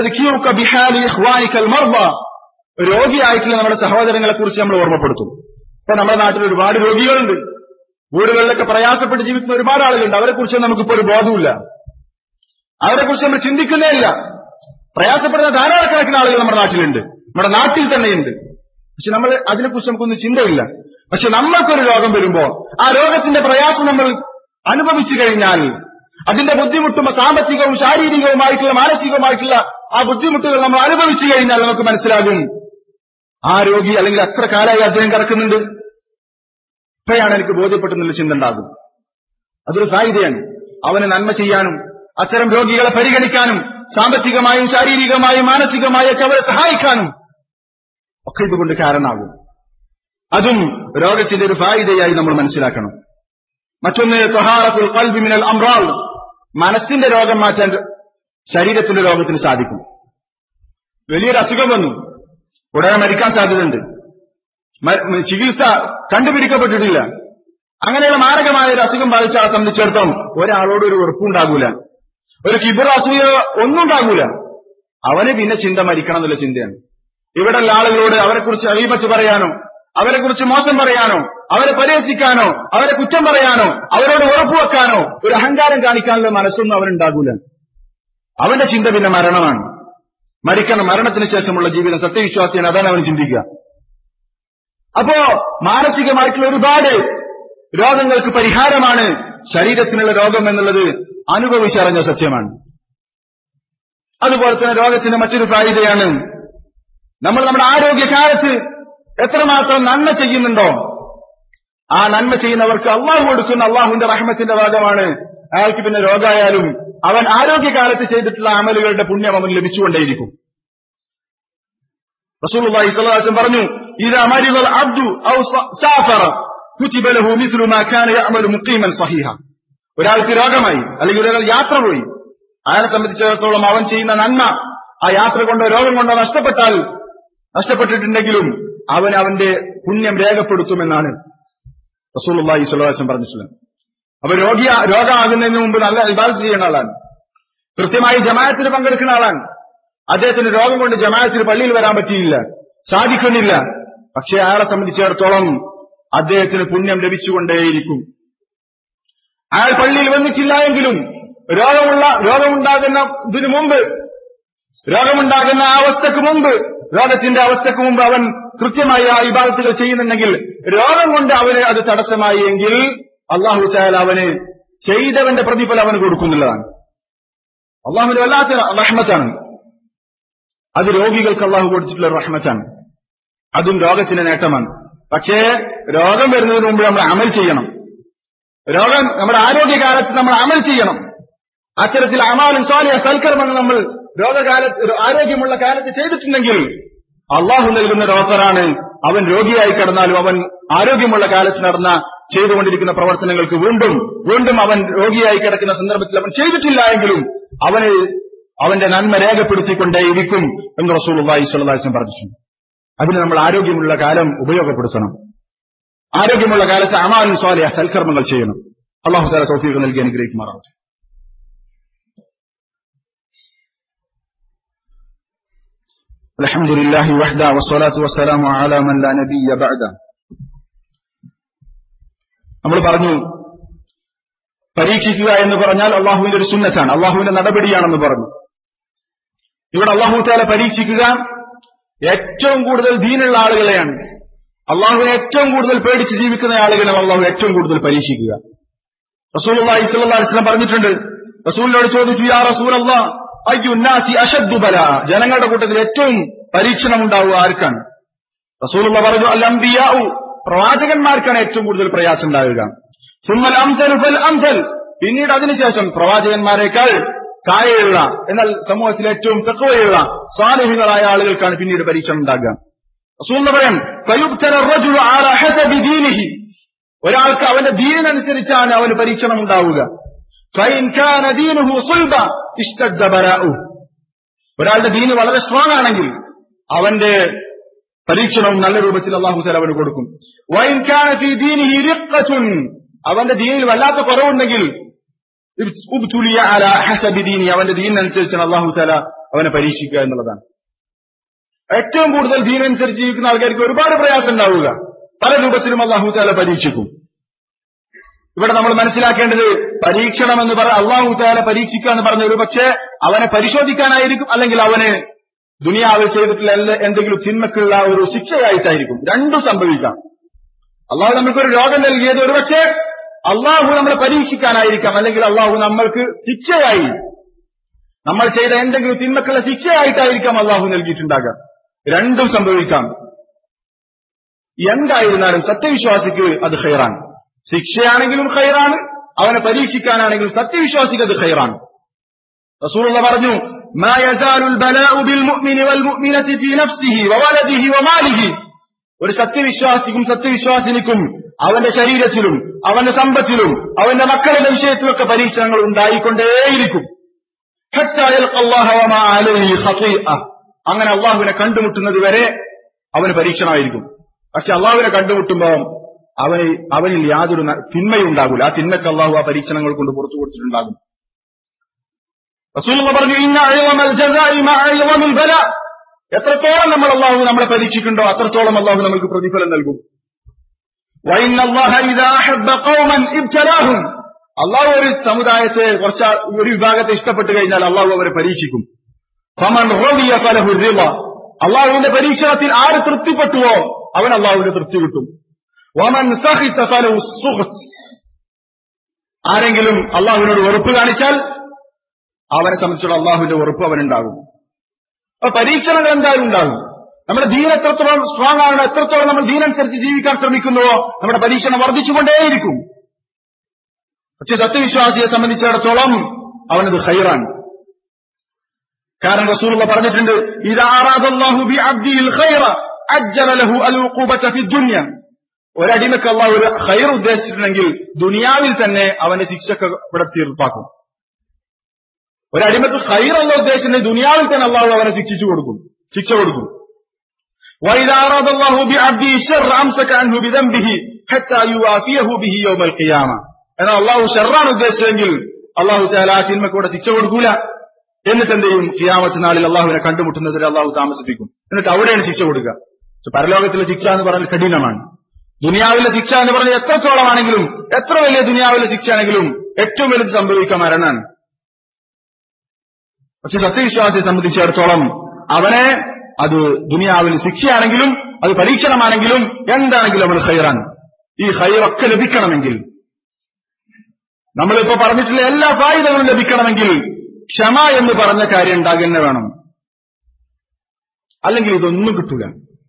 രോഗിയായിട്ടുള്ള നമ്മുടെ സഹോദരങ്ങളെ കുറിച്ച് നമ്മൾ ഓർമ്മപ്പെടുത്തും ഇപ്പൊ നമ്മുടെ നാട്ടിൽ ഒരുപാട് രോഗികളുണ്ട് വീടുകളിലൊക്കെ പ്രയാസപ്പെട്ട് ജീവിക്കുന്ന ഒരുപാട് ആളുകളുണ്ട് അവരെ കുറിച്ച് നമുക്കിപ്പോ ഒരു ബോധമില്ല അവരെ കുറിച്ച് നമ്മൾ ചിന്തിക്കുന്നേ ഇല്ല പ്രയാസപ്പെടുന്ന ധാരാളക്കണക്കിന് ആളുകൾ നമ്മുടെ നാട്ടിലുണ്ട് നമ്മുടെ നാട്ടിൽ തന്നെയുണ്ട് പക്ഷെ നമ്മൾ അതിനെക്കുറിച്ച് നമുക്കൊന്നും ചിന്തയില്ല പക്ഷെ നമ്മൾക്കൊരു രോഗം വരുമ്പോ ആ രോഗത്തിന്റെ പ്രയാസം നമ്മൾ അനുഭവിച്ചു കഴിഞ്ഞാൽ അതിന്റെ ബുദ്ധിമുട്ടും സാമ്പത്തികവും ശാരീരികവുമായിട്ടുള്ള മാനസികവുമായിട്ടുള്ള ആ ബുദ്ധിമുട്ടുകൾ നമ്മൾ അനുഭവിച്ചു കഴിഞ്ഞാൽ നമുക്ക് മനസ്സിലാകും ആ രോഗി അല്ലെങ്കിൽ എത്ര കാലമായി അദ്ദേഹം കിടക്കുന്നുണ്ട് ഇപ്പോഴാണ് എനിക്ക് ബോധ്യപ്പെട്ടെന്നുള്ള ചിന്ത ഉണ്ടാകും അതൊരു ഫായിദയാണ് അവന് നന്മ ചെയ്യാനും അത്തരം രോഗികളെ പരിഗണിക്കാനും സാമ്പത്തികമായും ശാരീരികമായും മാനസികമായും ഒക്കെ അവരെ സഹായിക്കാനും ഒക്കെ ഇതുകൊണ്ട് കാരണമാകും അതും രോഗത്തിന്റെ ഒരു ഫായിദയായി നമ്മൾ മനസ്സിലാക്കണം മറ്റൊന്ന് തൊഹാറത്തുൽ കൽബി മിനൽ അമ്രാൾ മനസ്സിന്റെ രോഗം മാറ്റാൻ ശരീരത്തിന്റെ രോഗത്തിന് സാധിക്കും വലിയൊരു അസുഖം വന്നു ഉടനെ മരിക്കാൻ സാധ്യതയുണ്ട് ചികിത്സ കണ്ടുപിടിക്കപ്പെട്ടിട്ടില്ല അങ്ങനെയുള്ള മാരകമായ ഒരു അസുഖം ബാധിച്ച ആളെ സംബന്ധിച്ചിടത്തോളം ഒരാളോട് ഒരു വെറുപ്പുണ്ടാകൂല ഒരു കിബിർ അസൂയ ഒന്നും ഉണ്ടാകൂല അവന് പിന്നെ ചിന്ത മരിക്കണം എന്നുള്ള ചിന്തയാണ് ഇവിടെയുള്ള ആളുകളോട് അവരെക്കുറിച്ച് അഴിമത്ത് പറയാനോ അവരെക്കുറിച്ച് മോശം പറയാനോ അവരെ പരിഹസിക്കാനോ അവരെ കുറ്റം പറയാനോ അവരോട് ഉറപ്പുവെക്കാനോ ഒരു അഹങ്കാരം കാണിക്കാനുള്ള മനസ്സൊന്നും അവനുണ്ടാകൂല അവന്റെ ചിന്ത പിന്നെ മരണമാണ് മരിക്കണം മരണത്തിന് ശേഷമുള്ള ജീവിതം സത്യവിശ്വാസിയാണ് അതാണ് അവൻ ചിന്തിക്കുക അപ്പോ മാനസികമായിട്ടുള്ള ഒരുപാട് രോഗങ്ങൾക്ക് പരിഹാരമാണ് ശരീരത്തിനുള്ള രോഗം എന്നുള്ളത് അനുഭവിച്ചറിഞ്ഞ സത്യമാണ് അതുപോലെ തന്നെ രോഗത്തിന്റെ മറ്റൊരു ഫായിദയാണ് നമ്മൾ നമ്മുടെ ആരോഗ്യകാലത്ത് എത്രമാത്രം നന്മ ചെയ്യുന്നുണ്ടോ ആ നന്മ ചെയ്യുന്നവർക്ക് അള്ളാഹു കൊടുക്കുന്ന അള്ളാഹുവിന്റെ റഹ്മത്തിന്റെ ഭാഗമാണ് അയാൾക്ക് പിന്നെ രോഗമായാലും അവൻ ആരോഗ്യകാലത്ത് ചെയ്തിട്ടുള്ള അമലുകളുടെ പുണ്യം അവൻ ലഭിച്ചുകൊണ്ടേയിരിക്കും റസൂലുള്ളാഹി സ്വല്ലല്ലാഹു അലൈഹി വസല്ലം പറഞ്ഞു ഇദാ മരിദൽ അബ്ദു ഔ സാഫറ كتب له مثل ما كان يعمل مقيما صحيحا ഒരാൾക്ക് രോഗമായി അല്ലെങ്കിൽ ഒരാൾ യാത്ര പോയി അയാളെ സംബന്ധിച്ചിടത്തോളം അവൻ ചെയ്യുന്ന നന്മ ആ യാത്ര കൊണ്ടോ രോഗം കൊണ്ടോ നഷ്ടപ്പെട്ടാൽ നഷ്ടപ്പെട്ടിട്ടുണ്ടെങ്കിലും അവൻ അവന്റെ പുണ്യം രേഖപ്പെടുത്തുമെന്നാണ് റസൂലുള്ളാഹി സ്വല്ലല്ലാഹു പറഞ്ഞിട്ടുള്ളത് അപ്പൊ രോഗി രോഗമാകുന്നതിന് മുമ്പ് നല്ല ഇബാദത്ത് ചെയ്യുന്ന ആളാണ് കൃത്യമായി ജമാഅത്തിന് പങ്കെടുക്കുന്ന ആളാണ് അദ്ദേഹത്തിന് രോഗം കൊണ്ട് ജമാഅത്തിന് പള്ളിയിൽ വരാൻ പറ്റിയില്ല സാധിക്കുന്നില്ല പക്ഷെ അയാളെ സംബന്ധിച്ചിടത്തോളം അദ്ദേഹത്തിന് പുണ്യം ലഭിച്ചുകൊണ്ടേയിരിക്കും അയാൾ പള്ളിയിൽ വന്നിട്ടില്ല എങ്കിലും രോഗമുള്ള രോഗമുണ്ടാകുന്ന ഇതിനു മുമ്പ് രോഗമുണ്ടാകുന്ന ആ അവസ്ഥക്ക് മുമ്പ് രോഗത്തിന്റെ അവസ്ഥക്ക് മുമ്പ് അവൻ കൃത്യമായി ആ ഇബാദത്തുകൾ ചെയ്യുന്നുണ്ടെങ്കിൽ രോഗം കൊണ്ട് അവന് അത് തടസ്സമായി എങ്കിൽ അള്ളാഹു ചായാൽ അവന് ചെയ്തവന്റെ പ്രതിഫലം അവന് കൊടുക്കുന്നുള്ളതാണ് അള്ളാഹുവിന്റെ വല്ലാത്ത റഹ്മത്താണ് അത് രോഗികൾക്ക് അള്ളാഹു കൊടുത്തിട്ടുള്ള റഹ്മത്താണ് അതും രോഗത്തിന്റെ നേട്ടമാണ് പക്ഷേ രോഗം വരുന്നതിന് മുമ്പ് നമ്മൾ അമൽ ചെയ്യണം രോഗം നമ്മുടെ ആരോഗ്യകാലത്ത് നമ്മൾ അമൽ ചെയ്യണം അത്തരത്തിൽ അമാലും സ്വാലിയ സൽക്കർമ്മങ്ങൾ നമ്മൾ രോഗകാലത്ത് ആരോഗ്യമുള്ള കാലത്ത് ചെയ്തിട്ടുണ്ടെങ്കിൽ അള്ളാഹു നൽകുന്ന ഒരു ഓഫറാണ് അവൻ രോഗിയായി കിടന്നാലും അവൻ ആരോഗ്യമുള്ള കാലത്ത് നടന്ന ചെയ്തുകൊണ്ടിരിക്കുന്ന പ്രവർത്തനങ്ങൾക്ക് വീണ്ടും വീണ്ടും അവൻ രോഗിയായി കിടക്കുന്ന സന്ദർഭത്തിൽ അവൻ ചെയ്തിട്ടില്ല എങ്കിലും അവന് അവന്റെ നന്മ രേഖപ്പെടുത്തിക്കൊണ്ടേയിരിക്കും എന്ന് റസൂൽ അള്ളാഹി സ്വല്ലാസ്ലം പറഞ്ഞിട്ടുണ്ട് അതിന് നമ്മൾ ആരോഗ്യമുള്ള കാലം ഉപയോഗപ്പെടുത്തണം ആരോഗ്യമുള്ള കാലത്ത് അമാലും സ്വാലിയ സൽക്കർമ്മങ്ങൾ ചെയ്യണം അള്ളാഹു സാല തോഫീക്ക് നൽകി അനുഗ്രഹിക്കുമാറാവട്ടെ الحمد لله وحده والصلاة والسلام على من لا نبي بعده നമ്മൾ പറഞ്ഞു പരീക്ഷിക്കുക എന്ന് പറഞ്ഞാൽ അള്ളാഹുവിന്റെ ഒരു സുന്നത്താണ് അള്ളാഹുവിന്റെ നടപടിയാണെന്ന് പറഞ്ഞു ഇവിടെ അള്ളാഹു താല പരീക്ഷിക്കുക ഏറ്റവും കൂടുതൽ ദീനുള്ള ആളുകളെയാണ് അള്ളാഹുവിനെ ഏറ്റവും കൂടുതൽ പേടിച്ച് ജീവിക്കുന്ന ആളുകളെ അള്ളാഹു ഏറ്റവും കൂടുതൽ പരീക്ഷിക്കുക റസൂൽ അള്ളാഹി സ്വല്ലാസ്ലം പറഞ്ഞിട്ടുണ്ട് റസൂലിനോട് ചോദിച്ചു യാ റസൂൽ അള്ളാഹ് അയ്യുന്നാസി അഷദ്ദു ബല ജനങ്ങളുടെ കൂട്ടത്തിൽ ഏറ്റവും പരീക്ഷണം ഉണ്ടാവുക ആർക്കാണ് റസൂലുള്ള പറഞ്ഞു അൽ അംബിയാവു പ്രവാചകന്മാർക്കാണ് ഏറ്റവും കൂടുതൽ പ്രയാസം ഉണ്ടാവുക സുമ്മൽ അംസൽ ഫൽ അംസൽ പിന്നീട് അതിനുശേഷം പ്രവാചകന്മാരെക്കാൾ താഴെയുള്ള എന്നാൽ സമൂഹത്തിൽ ഏറ്റവും തെക്കുവയുള്ള സ്വാലിഹികളായ ആളുകൾക്കാണ് പിന്നീട് പരീക്ഷണം ഉണ്ടാകുക റസൂൽ പറയാൻ ഒരാൾക്ക് അവന്റെ ദീനനുസരിച്ചാണ് അവന് പരീക്ഷണം ഉണ്ടാവുക ഒരാളുടെ ദീന് വളരെ സ്ട്രോങ് ആണെങ്കിൽ അവന്റെ പരീക്ഷണവും നല്ല രൂപത്തിൽ അള്ളാഹു തല അവന് കൊടുക്കും അവന്റെ ദീനിൽ വല്ലാത്ത കുറവുണ്ടെങ്കിൽ അവന്റെ ദീനനുസരിച്ചാണ് അള്ളാഹു തല അവനെ പരീക്ഷിക്കുക എന്നുള്ളതാണ് ഏറ്റവും കൂടുതൽ ദീനനുസരിച്ച് ജീവിക്കുന്ന ആൾക്കാർക്ക് ഒരുപാട് പ്രയാസം ഉണ്ടാവുക പല രൂപത്തിലും അള്ളാഹു താല പരീക്ഷിക്കും ഇവിടെ നമ്മൾ മനസ്സിലാക്കേണ്ടത് പരീക്ഷണം എന്ന് പറഞ്ഞ അള്ളാഹു താല പരീക്ഷിക്കുക എന്ന് പറഞ്ഞ ഒരു പക്ഷേ അവനെ പരിശോധിക്കാനായിരിക്കും അല്ലെങ്കിൽ അവന് ദുനിയാവിൽ ചെയ്തിട്ടുള്ള എന്തെങ്കിലും തിന്മക്കുള്ള ഒരു ശിക്ഷയായിട്ടായിരിക്കും രണ്ടും സംഭവിക്കാം അള്ളാഹു നമുക്കൊരു രോഗം നൽകിയത് ഒരുപക്ഷെ അള്ളാഹു നമ്മളെ പരീക്ഷിക്കാനായിരിക്കാം അല്ലെങ്കിൽ അള്ളാഹു നമ്മൾക്ക് ശിക്ഷയായി നമ്മൾ ചെയ്ത എന്തെങ്കിലും തിന്മക്കുള്ള ശിക്ഷയായിട്ടായിരിക്കാം അള്ളാഹു നൽകിയിട്ടുണ്ടാകാം രണ്ടും സംഭവിക്കാം എന്തായിരുന്നാലും സത്യവിശ്വാസിക്ക് അത് ഹൈറാണ് ശിക്ഷയാണെങ്കിലും ഹൈറാണ് അവനെ പരീക്ഷിക്കാനാണെങ്കിലും സത്യവിശ്വാസിക്ക് അത് ഹൈറാണ് റസൂലുള്ള പറഞ്ഞു ما يزال البلاء بالمؤمن والمؤمنة في نفسه وولده وماله ഒരു സത്യവിശ്വാസിക്കും സത്യവിശ്വാസിനിക്കും അവന്റെ ശരീരത്തിലും അവന്റെ സമ്പത്തിലും അവന്റെ മക്കളുടെ വിഷയത്തിലൊക്കെ പരീക്ഷണങ്ങൾ ഉണ്ടായിക്കൊണ്ടേയിരിക്കും അങ്ങനെ അള്ളാഹുവിനെ കണ്ടുമുട്ടുന്നത് വരെ അവന് പരീക്ഷണമായിരിക്കും പക്ഷെ അള്ളാഹുവിനെ കണ്ടുമുട്ടുമ്പോൾ അവന് അവനിൽ യാതൊരു തിന്മയും ഉണ്ടാകില്ല ആ തിന്മക്ക് അള്ളാഹു ആ പരീക്ഷണങ്ങൾ കൊണ്ട് പുറത്തു കൊടുത്തിട്ടുണ്ടാകും റസൂൽ പറഞ്ഞു എത്രത്തോളം നമ്മൾ അള്ളാഹു നമ്മളെ പരീക്ഷിക്കുന്നുണ്ടോ അത്രത്തോളം അള്ളാഹു നമുക്ക് പ്രതിഫലം നൽകും അള്ളാഹു ഒരു സമുദായത്തെ കുറച്ച് ഒരു വിഭാഗത്തെ ഇഷ്ടപ്പെട്ടു കഴിഞ്ഞാൽ അള്ളാഹു അവരെ പരീക്ഷിക്കും അള്ളാഹുവിന്റെ പരീക്ഷണത്തിൽ ആര് തൃപ്തിപ്പെട്ടുവോ അവൻ അള്ളാഹുവിന്റെ തൃപ്തി കിട്ടും ആരെങ്കിലും അള്ളാഹുവിനോട് വെറുപ്പ് കാണിച്ചാൽ അവനെ സംബന്ധിച്ചുള്ള അള്ളാഹുവിന്റെ വെറുപ്പ് അവനുണ്ടാകും അപ്പൊ പരീക്ഷണങ്ങൾ എന്തായാലും ഉണ്ടാകും നമ്മുടെ ദീൻ എത്രത്തോളം സ്ട്രോങ് ആണ് എത്രത്തോളം നമ്മൾ ദീനനുസരിച്ച് ജീവിക്കാൻ ശ്രമിക്കുന്നുവോ നമ്മുടെ പരീക്ഷണം വർദ്ധിച്ചുകൊണ്ടേയിരിക്കും പക്ഷെ സത്യവിശ്വാസിയെ സംബന്ധിച്ചിടത്തോളം അവനത് ഹൈറാണ് കാരണം റസൂലുള്ള പറഞ്ഞിട്ടുണ്ട് ഒരടിമക്ക് അള്ളാഹു ഒരു ഹൈർ ഉദ്ദേശിച്ചിട്ടുണ്ടെങ്കിൽ ദുനിയാവിൽ തന്നെ അവന്റെ ശിക്ഷക്ക് ഇവിടെ തീർപ്പാക്കും ഒരടിമക്ക് ഹൈർ അല്ല ഉദ്ദേശിച്ചിട്ടുണ്ടെങ്കിൽ ദുനിയാവിൽ തന്നെ അള്ളാഹു അവനെ ശിക്ഷിച്ചു കൊടുക്കും ശിക്ഷ കൊടുക്കും وإذا أراد الله بعبده الشر أمسك عنه بذنبه حتى يوافيه به يوم القيامة എന്നാൽ അള്ളാഹു ഷെറാണ് ഉദ്ദേശിച്ചതെങ്കിൽ അള്ളാഹു ചാല ആ തിന്മക്കൂടെ ശിക്ഷ കൊടുക്കൂല എന്നിട്ട് എന്ത് ചെയ്യും കിയാമത്ത് നാളിൽ അള്ളാഹുവിനെ കണ്ടുമുട്ടുന്നതിൽ അള്ളാഹു താമസിപ്പിക്കും എന്നിട്ട് അവിടെയാണ് ശിക്ഷ കൊടുക്കുക പക്ഷെ പരലോകത്തിലെ ശിക്ഷ എന്ന് പറഞ്ഞാൽ കഠിനമാണ് ദുനിയാവിലെ ശിക്ഷ എന്ന് പറഞ്ഞാൽ എത്രത്തോളമാണെങ്കിലും എത്ര വലിയ ദുനിയാവിലെ ശിക്ഷയാണെങ്കിലും ഏറ്റവും വലുത് സംഭവിക്കുക മരണാണ് പക്ഷെ സത്യവിശ്വാസിയെ സംബന്ധിച്ചിടത്തോളം അവനെ അത് ദുനിയാവിൽ ശിക്ഷയാണെങ്കിലും അത് പരീക്ഷണമാണെങ്കിലും എന്താണെങ്കിലും അവന് ഹൈറാണ് ഈ ഹൈറൊക്കെ ലഭിക്കണമെങ്കിൽ നമ്മളിപ്പോ പറഞ്ഞിട്ടുള്ള എല്ലാ ഫായിദകളും ലഭിക്കണമെങ്കിൽ ക്ഷമ എന്ന് പറഞ്ഞ കാര്യം ഉണ്ടാകുന്ന വേണം അല്ലെങ്കിൽ ഇതൊന്നും കിട്ടൂല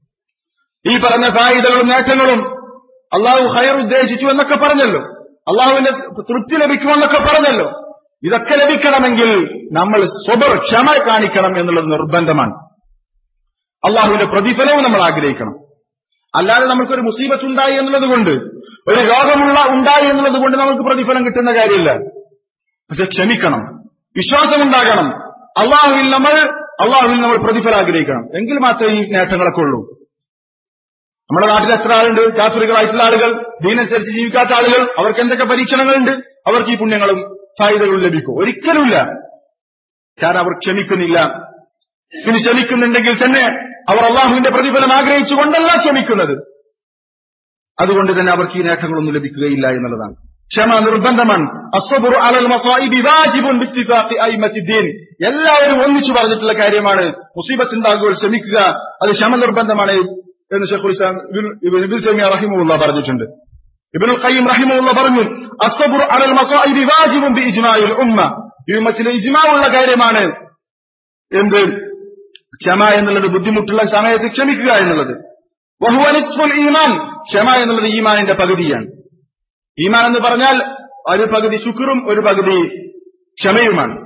ഈ പറഞ്ഞ ഫായിദകളും നേട്ടങ്ങളും അള്ളാഹു ഹൈർ ഉദ്ദേശിച്ചു എന്നൊക്കെ പറഞ്ഞല്ലോ അള്ളാഹുവിന്റെ തൃപ്തി ലഭിക്കുമെന്നൊക്കെ പറഞ്ഞല്ലോ ഇതൊക്കെ ലഭിക്കണമെങ്കിൽ നമ്മൾ സ്വബർ ക്ഷമ കാണിക്കണം എന്നുള്ളത് നിർബന്ധമാണ് അള്ളാഹുവിന്റെ പ്രതിഫലവും നമ്മൾ ആഗ്രഹിക്കണം അല്ലാതെ നമുക്കൊരു മുസീബത്ത് ഉണ്ടായി എന്നുള്ളത് കൊണ്ട് ഒരു രോഗമുള്ള ഉണ്ടായി എന്നുള്ളത് കൊണ്ട് നമുക്ക് പ്രതിഫലം കിട്ടുന്ന കാര്യമില്ല പക്ഷെ ക്ഷമിക്കണം വിശ്വാസമുണ്ടാകണം അള്ളാഹുവിൽ നമ്മൾ അള്ളാഹുവിൽ നമ്മൾ പ്രതിഫലം ആഗ്രഹിക്കണം എങ്കിൽ മാത്രമേ ഈ നേട്ടങ്ങളൊക്കെ ഉള്ളൂ നമ്മുടെ നാട്ടിൽ എത്ര ആളുണ്ട് കാഫറുകളായിട്ടുള്ള ആളുകൾ ദീനനുസരിച്ച് ജീവിക്കാത്ത ആളുകൾ അവർക്ക് എന്തൊക്കെ പരീക്ഷണങ്ങളുണ്ട് അവർക്ക് ഈ പുണ്യങ്ങളും ഫായിദകളും ലഭിക്കും ഒരിക്കലുമില്ല കാരണം അവർ ക്ഷമിക്കുന്നില്ല ഇനി ക്ഷമിക്കുന്നുണ്ടെങ്കിൽ തന്നെ അവർ അള്ളാഹുവിന്റെ പ്രതിഫലം ആഗ്രഹിച്ചുകൊണ്ടല്ല ക്ഷമിക്കുന്നത് അതുകൊണ്ട് തന്നെ അവർക്ക് ഈ നേട്ടങ്ങളൊന്നും ലഭിക്കുകയില്ല എന്നുള്ളതാണ് ക്ഷമ നിർബന്ധമാണ് അസ്വബുറു അലൽ മസായിബി വാജിബുൻ ബിത്തിഫാഖി അയിമത്തിദ്ദീൻ എല്ലാവരും ഒന്നിച്ചു പറഞ്ഞിട്ടുള്ള കാര്യമാണ് മുസീബത്ത് ഉണ്ടാകുമ്പോൾ ക്ഷമിക്കുക അത് ക്ഷമ നിർബന്ധമാണ് എന്ന് ഷെഖുൽ ഇസ്ലാം ഇബിൻ തൈമിയ റഹിമുള്ള പറഞ്ഞിട്ടുണ്ട് ഇബ്നുൽ ഖയ്യിം റഹിമുള്ള പറഞ്ഞു അസ്വബുറു അലൽ മസായിബി വാജിബുൻ ബി ഇജ്മാഇൽ ഉമ്മ ഈ ഉമ്മത്തിലെ ഇജ്മാ ഉള്ള കാര്യമാണ് എന്ത് ക്ഷമ എന്നുള്ളത് ബുദ്ധിമുട്ടുള്ള സമയത്ത് ക്ഷമിക്കുക എന്നുള്ളത് വഹുവനിസ്ഫുൽ ഈമാൻ ക്ഷമ എന്നുള്ളത് ഈമാനിന്റെ പകുതിയാണ് ഈമാൻ എന്ന് പറഞ്ഞാൽ ഒരു പകുതി ശുക്റും ഒരു പകുതി ക്ഷമയുമാണ്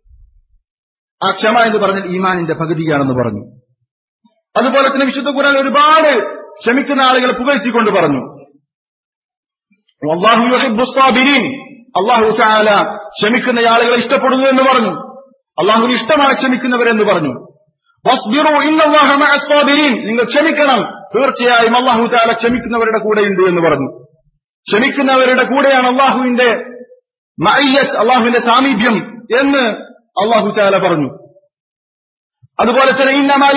ആ ക്ഷമ എന്ന് പറഞ്ഞാൽ ഈമാനിന്റെ പകുതിയാണെന്ന് പറഞ്ഞു അതുപോലെ തന്നെ വിശുദ്ധ ഖുർആൻ ഒരുപാട് ക്ഷമിക്കുന്ന ആളുകളെ പുകഴ്ത്തിക്കൊണ്ട് പറഞ്ഞു അള്ളാഹു യുഹിബ്ബുസ്സാബിരീൻ അള്ളാഹു ചാല ക്ഷമിക്കുന്ന ആളുകളെ ഇഷ്ടപ്പെടുന്നു എന്ന് പറഞ്ഞു അള്ളാഹുവിന് ഇഷ്ടമാണ് ക്ഷമിക്കുന്നവരെന്ന് പറഞ്ഞു വസ്ബിറു ഇന്നല്ലാഹ മഅസ്സാബിരീൻ നിങ്ങൾ ക്ഷമിക്കണം തീർച്ചയായും അള്ളാഹു താല ക്ഷമിക്കുന്നവരുടെ കൂടെയുണ്ട് എന്ന് പറഞ്ഞു ക്ഷമിക്കുന്നവരുടെ കൂടെയാണ് അള്ളാഹുവിന്റെ മയ്യസ് അള്ളാഹുവിന്റെ സാമീപ്യം എന്ന് അള്ളാഹു താല പറഞ്ഞു അതുപോലെ തന്നെ ഇന്നമായി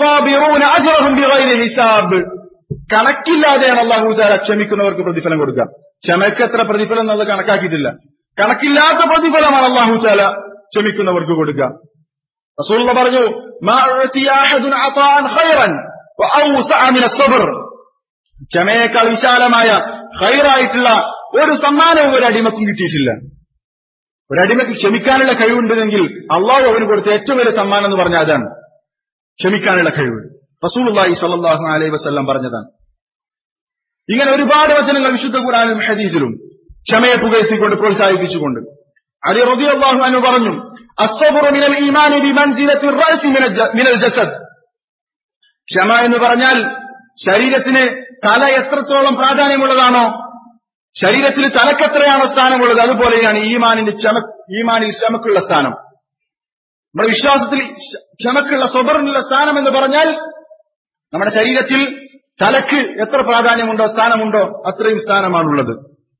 ഹിസാബ് കണക്കില്ലാതെയാണ് അള്ളാഹു താല ക്ഷമിക്കുന്നവർക്ക് പ്രതിഫലം കൊടുക്കുക ക്ഷമയ്ക്ക് എത്ര പ്രതിഫലം എന്നുള്ളത് കണക്കാക്കിയിട്ടില്ല കണക്കില്ലാത്ത പ്രതിഫലമാണ് അള്ളാഹു താല ക്ഷമിക്കുന്നവർക്ക് കൊടുക്കുക റസൂലുള്ള പറഞ്ഞു ക്ഷമയേക്കാൾ വിശാലമായ ഹൈറായിട്ടുള്ള ഒരു സമ്മാനവും ഒരു അടിമക്കും കിട്ടിയിട്ടില്ല ഒരടിമയ്ക്ക് ക്ഷമിക്കാനുള്ള കഴിവുണ്ടെങ്കിൽ അള്ളാഹു അവന് കൊടുത്ത ഏറ്റവും വലിയ സമ്മാനം എന്ന് പറഞ്ഞാൽ അതാണ് ക്ഷമിക്കാനുള്ള കഴിവ് റസൂലുള്ളാഹി സ്വല്ലല്ലാഹു അലൈഹി വസല്ലം പറഞ്ഞതാണ് ഇങ്ങനെ ഒരുപാട് വചനങ്ങൾ വിശുദ്ധ ഖുർആനിലും ഹദീസിലും ക്ഷമയെ പുകഴ്ത്തിക്കൊണ്ട് പ്രോത്സാഹിപ്പിച്ചുകൊണ്ട് അലി റളിയല്ലാഹു അൻഹു പറഞ്ഞു അസ്സബ്റു മിനൽ ഈമാനി ബിമൻസിലത്തി റഅസി മിനൽ ജസദ് ക്ഷമ എന്ന് പറഞ്ഞാൽ ശരീരത്തിന് തല എത്രത്തോളം പ്രാധാന്യമുള്ളതാണോ ശരീരത്തിൽ തലക്കെത്രയാണോ സ്ഥാനമുള്ളത് അതുപോലെയാണ് ഈമാനിന്റെ ക്ഷമ ഈമാനിൽ ക്ഷമക്കുള്ള സ്ഥാനം നമ്മുടെ വിശ്വാസത്തിൽ ക്ഷമക്കുള്ള സ്വബറിനുള്ള സ്ഥാനം എന്ന് പറഞ്ഞാൽ നമ്മുടെ ശരീരത്തിൽ തലക്ക് എത്ര പ്രാധാന്യമുണ്ടോ സ്ഥാനമുണ്ടോ അത്രയും സ്ഥാനമാണുള്ളത്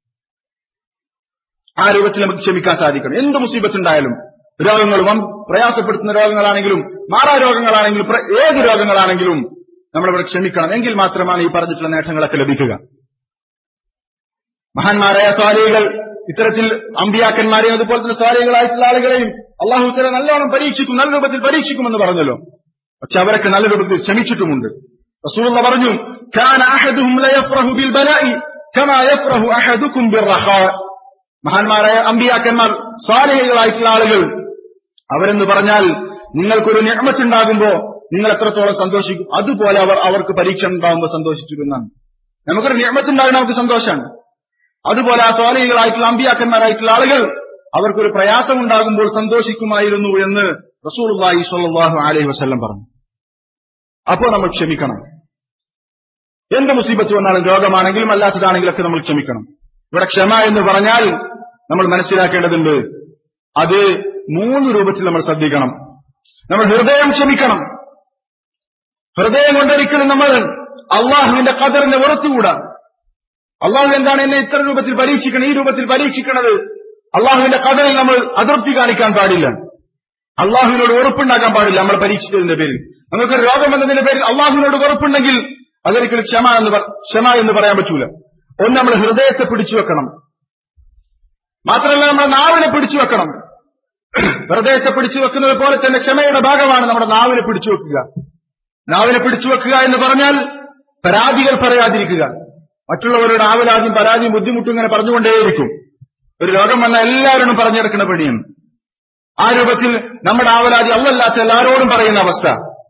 ആ രൂപത്തിൽ നമുക്ക് ക്ഷമിക്കാൻ സാധിക്കണം എന്ത് മുസീബത്തുണ്ടായാലും രോഗങ്ങളും പ്രയാസപ്പെടുത്തുന്ന രോഗങ്ങളാണെങ്കിലും മാറാ രോഗങ്ങളാണെങ്കിലും ഏത് രോഗങ്ങളാണെങ്കിലും നമ്മളിവിടെ ക്ഷമിക്കണം എങ്കിൽ മാത്രമാണ് ഈ പറഞ്ഞിട്ടുള്ള നേട്ടങ്ങളൊക്കെ ലഭിക്കുക മഹാന്മാരായ സ്വാലികൾ ഇത്തരത്തിൽ അമ്പിയാക്കന്മാരെയും അതുപോലെ തന്നെ സ്വാലികളായിട്ടുള്ള ആളുകളെയും അള്ളാഹു ചില നല്ലോണം പരീക്ഷിക്കും നല്ല രൂപത്തിൽ പരീക്ഷിക്കുമെന്ന് പറഞ്ഞല്ലോ പക്ഷെ അവരൊക്കെ നല്ല രൂപത്തിൽ ക്ഷമിച്ചിട്ടുമുണ്ട് റസൂലുള്ള പറഞ്ഞു كان احدهم لا يفرح بالبلاء كما يفرح احدكم بالرخاء മഹാന്മാരായ അമ്പിയാക്കന്മാർ സ്വാലിഹികളായിട്ടുള്ള ആളുകൾ അവരെന്ന് പറഞ്ഞാൽ നിങ്ങൾക്കൊരു നിയമച്ചുണ്ടാകുമ്പോ നിങ്ങൾ എത്രത്തോളം സന്തോഷിക്കും അതുപോലെ അവർ അവർക്ക് പരീക്ഷ ഉണ്ടാകുമ്പോൾ സന്തോഷിച്ചിരുന്നാണ് നമുക്കൊരു നിയമച്ചുണ്ടാകുന്ന നമുക്ക് സന്തോഷമാണ് അതുപോലെ ആ സ്വാലിഹികളായിട്ടുള്ള അമ്പിയാക്കന്മാരായിട്ടുള്ള ആളുകൾ അവർക്കൊരു പ്രയാസം ഉണ്ടാകുമ്പോൾ സന്തോഷിക്കുമായിരുന്നു എന്ന് റസൂർഹി സ്വല്ലാഹു അലൈഹി വസ്ല്ലം പറഞ്ഞു അപ്പോൾ നമ്മൾ ക്ഷമിക്കണം എന്ത് മുസീബത്ത് വന്നാലും രോഗമാണെങ്കിലും അല്ലാത്തതാണെങ്കിലും ഒക്കെ നമ്മൾ ക്ഷമിക്കണം ഇവിടെ ക്ഷമ എന്ന് പറഞ്ഞാൽ നമ്മൾ മനസ്സിലാക്കേണ്ടതുണ്ട് അത് മൂന്ന് രൂപത്തിൽ നമ്മൾ ശ്രദ്ധിക്കണം നമ്മൾ ഹൃദയം ക്ഷമിക്കണം ഹൃദയം കൊണ്ടൊരിക്കലും നമ്മൾ അള്ളാഹുവിന്റെ കദറിനെ ഉറത്തുകൂടാ അള്ളാഹു എന്താണ് എന്നെ ഇത്ര രൂപത്തിൽ പരീക്ഷിക്കണം ഈ രൂപത്തിൽ പരീക്ഷിക്കണത് അള്ളാഹുവിന്റെ കദറിൽ നമ്മൾ അതൃപ്തി കാണിക്കാൻ പാടില്ല അള്ളാഹുവിനോട് ഉറപ്പുണ്ടാക്കാൻ പാടില്ല നമ്മൾ പരീക്ഷിച്ചതിന്റെ പേരിൽ നമുക്ക് രോഗം എന്നതിന്റെ പേരിൽ അള്ളാഹുവിനോട് ഉറപ്പുണ്ടെങ്കിൽ അതൊരിക്കലും ക്ഷമ എന്ന് പറ- ക്ഷമ എന്ന് പറയാൻ പറ്റൂല ഒന്ന് നമ്മൾ ഹൃദയത്തെ പിടിച്ചു വെക്കണം മാത്രമല്ല നമ്മുടെ നാവിനെ പിടിച്ചു വെക്കണം ഹൃദയത്തെ പിടിച്ചു വെക്കുന്നത് പോലെ തന്നെ ക്ഷമയുടെ ഭാഗമാണ് നമ്മുടെ നാവിനെ പിടിച്ചു വെക്കുക നാവിനെ പിടിച്ചു വെക്കുക എന്ന് പറഞ്ഞാൽ പരാതികൾ പറയാതിരിക്കുക മറ്റുള്ളവരുടെ ആവലാദ്യം പരാതിയും ബുദ്ധിമുട്ടും ഇങ്ങനെ പറഞ്ഞുകൊണ്ടേയിരിക്കും ഒരു രോഗം വന്ന എല്ലാവരോടും പറഞ്ഞെടുക്കുന്ന പണിയാണ് ആ രൂപത്തിൽ നമ്മുടെ ആവലാതി അല്ലല്ലാത്ത എല്ലാവരോടും പറയുന്ന അവസ്ഥ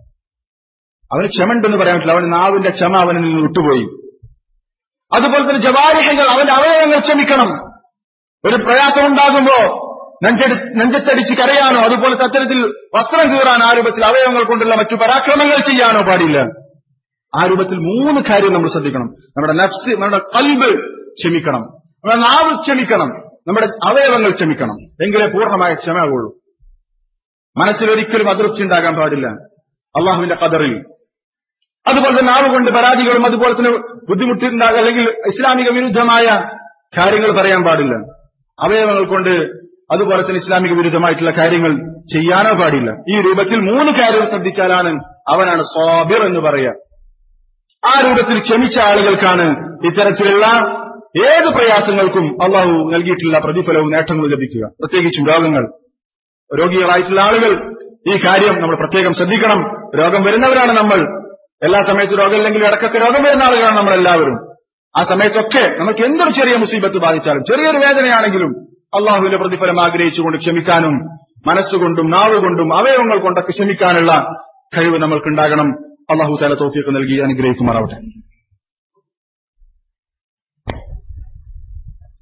അവന് ക്ഷമണ്ടെന്ന് പറയാൻ പറ്റില്ല അവന് നാവിന്റെ ക്ഷമ അവനിൽ നിന്ന് വിട്ടുപോയി അതുപോലെ തന്നെ ജവാരിഹങ്ങൾ അവന്റെ അവയവങ്ങൾ ക്ഷമിക്കണം ഒരു പ്രയാസം ഉണ്ടാകുമ്പോ നെഞ്ചടി നെഞ്ചത്തടിച്ച് കരയാനോ അതുപോലെ അത്തരത്തിൽ വസ്ത്രം കീറാൻ ആ രൂപത്തിൽ അവയവങ്ങൾ കൊണ്ടുള്ള മറ്റു പരാക്രമങ്ങൾ ചെയ്യാനോ പാടില്ല ആ രൂപത്തിൽ മൂന്ന് കാര്യം നമ്മൾ ശ്രദ്ധിക്കണം നമ്മുടെ നഫ്സ് നമ്മുടെ കൽബ് ക്ഷമിക്കണം നമ്മുടെ നാവ് ക്ഷമിക്കണം നമ്മുടെ അവയവങ്ങൾ ക്ഷമിക്കണം എങ്കിലേ പൂർണ്ണമായ ക്ഷമയാകുള്ളൂ മനസ്സിലൊരിക്കലും അതൃപ്തി ഉണ്ടാകാൻ പാടില്ല അള്ളാഹുവിന്റെ കദറിൽ അതുപോലെ തന്നെ നാവ് കൊണ്ട് പരാതികളും അതുപോലെ തന്നെ ബുദ്ധിമുട്ടുണ്ടാകുക അല്ലെങ്കിൽ ഇസ്ലാമിക വിരുദ്ധമായ കാര്യങ്ങൾ പറയാൻ പാടില്ല അവയവങ്ങൾ കൊണ്ട് അതുപോലെ തന്നെ ഇസ്ലാമിക വിരുദ്ധമായിട്ടുള്ള കാര്യങ്ങൾ ചെയ്യാനോ പാടില്ല ഈ രൂപത്തിൽ മൂന്ന് കാര്യങ്ങൾ ശ്രദ്ധിച്ചാലാണ് അവനാണ് സ്വാബിർ എന്ന് പറയുക ആ രൂപത്തിൽ ക്ഷമിച്ച ആളുകൾക്കാണ് ഇത്തരത്തിലുള്ള ഏത് പ്രയാസങ്ങൾക്കും അള്ളാഹു നൽകിയിട്ടുള്ള പ്രതിഫലവും നേട്ടങ്ങളും ലഭിക്കുക പ്രത്യേകിച്ചും രോഗങ്ങൾ രോഗികളായിട്ടുള്ള ആളുകൾ ഈ കാര്യം നമ്മൾ പ്രത്യേകം ശ്രദ്ധിക്കണം രോഗം വരുന്നവരാണ് നമ്മൾ എല്ലാ സമയത്തും രോഗമില്ലെങ്കിലും ഇടക്കൊക്കെ രോഗം വരുന്ന ആളുകളാണ് നമ്മൾ എല്ലാവരും ആ സമയത്തൊക്കെ നമുക്ക് എന്തൊരു ചെറിയ മുസീബത്ത് ബാധിച്ചാലും ചെറിയൊരു വേദനയാണെങ്കിലും അള്ളാഹുവിന്റെ പ്രതിഫലം ആഗ്രഹിച്ചുകൊണ്ട് ക്ഷമിക്കാനും മനസ്സുകൊണ്ടും നാവുകൊണ്ടും അവയവങ്ങൾ കൊണ്ടൊക്കെ ക്ഷമിക്കാനുള്ള കഴിവ് നമ്മൾക്കുണ്ടാകണം അള്ളാഹു താല തോഫിയൊക്കെ നൽകി അനുഗ്രഹിക്കുമാറാവട്ടെ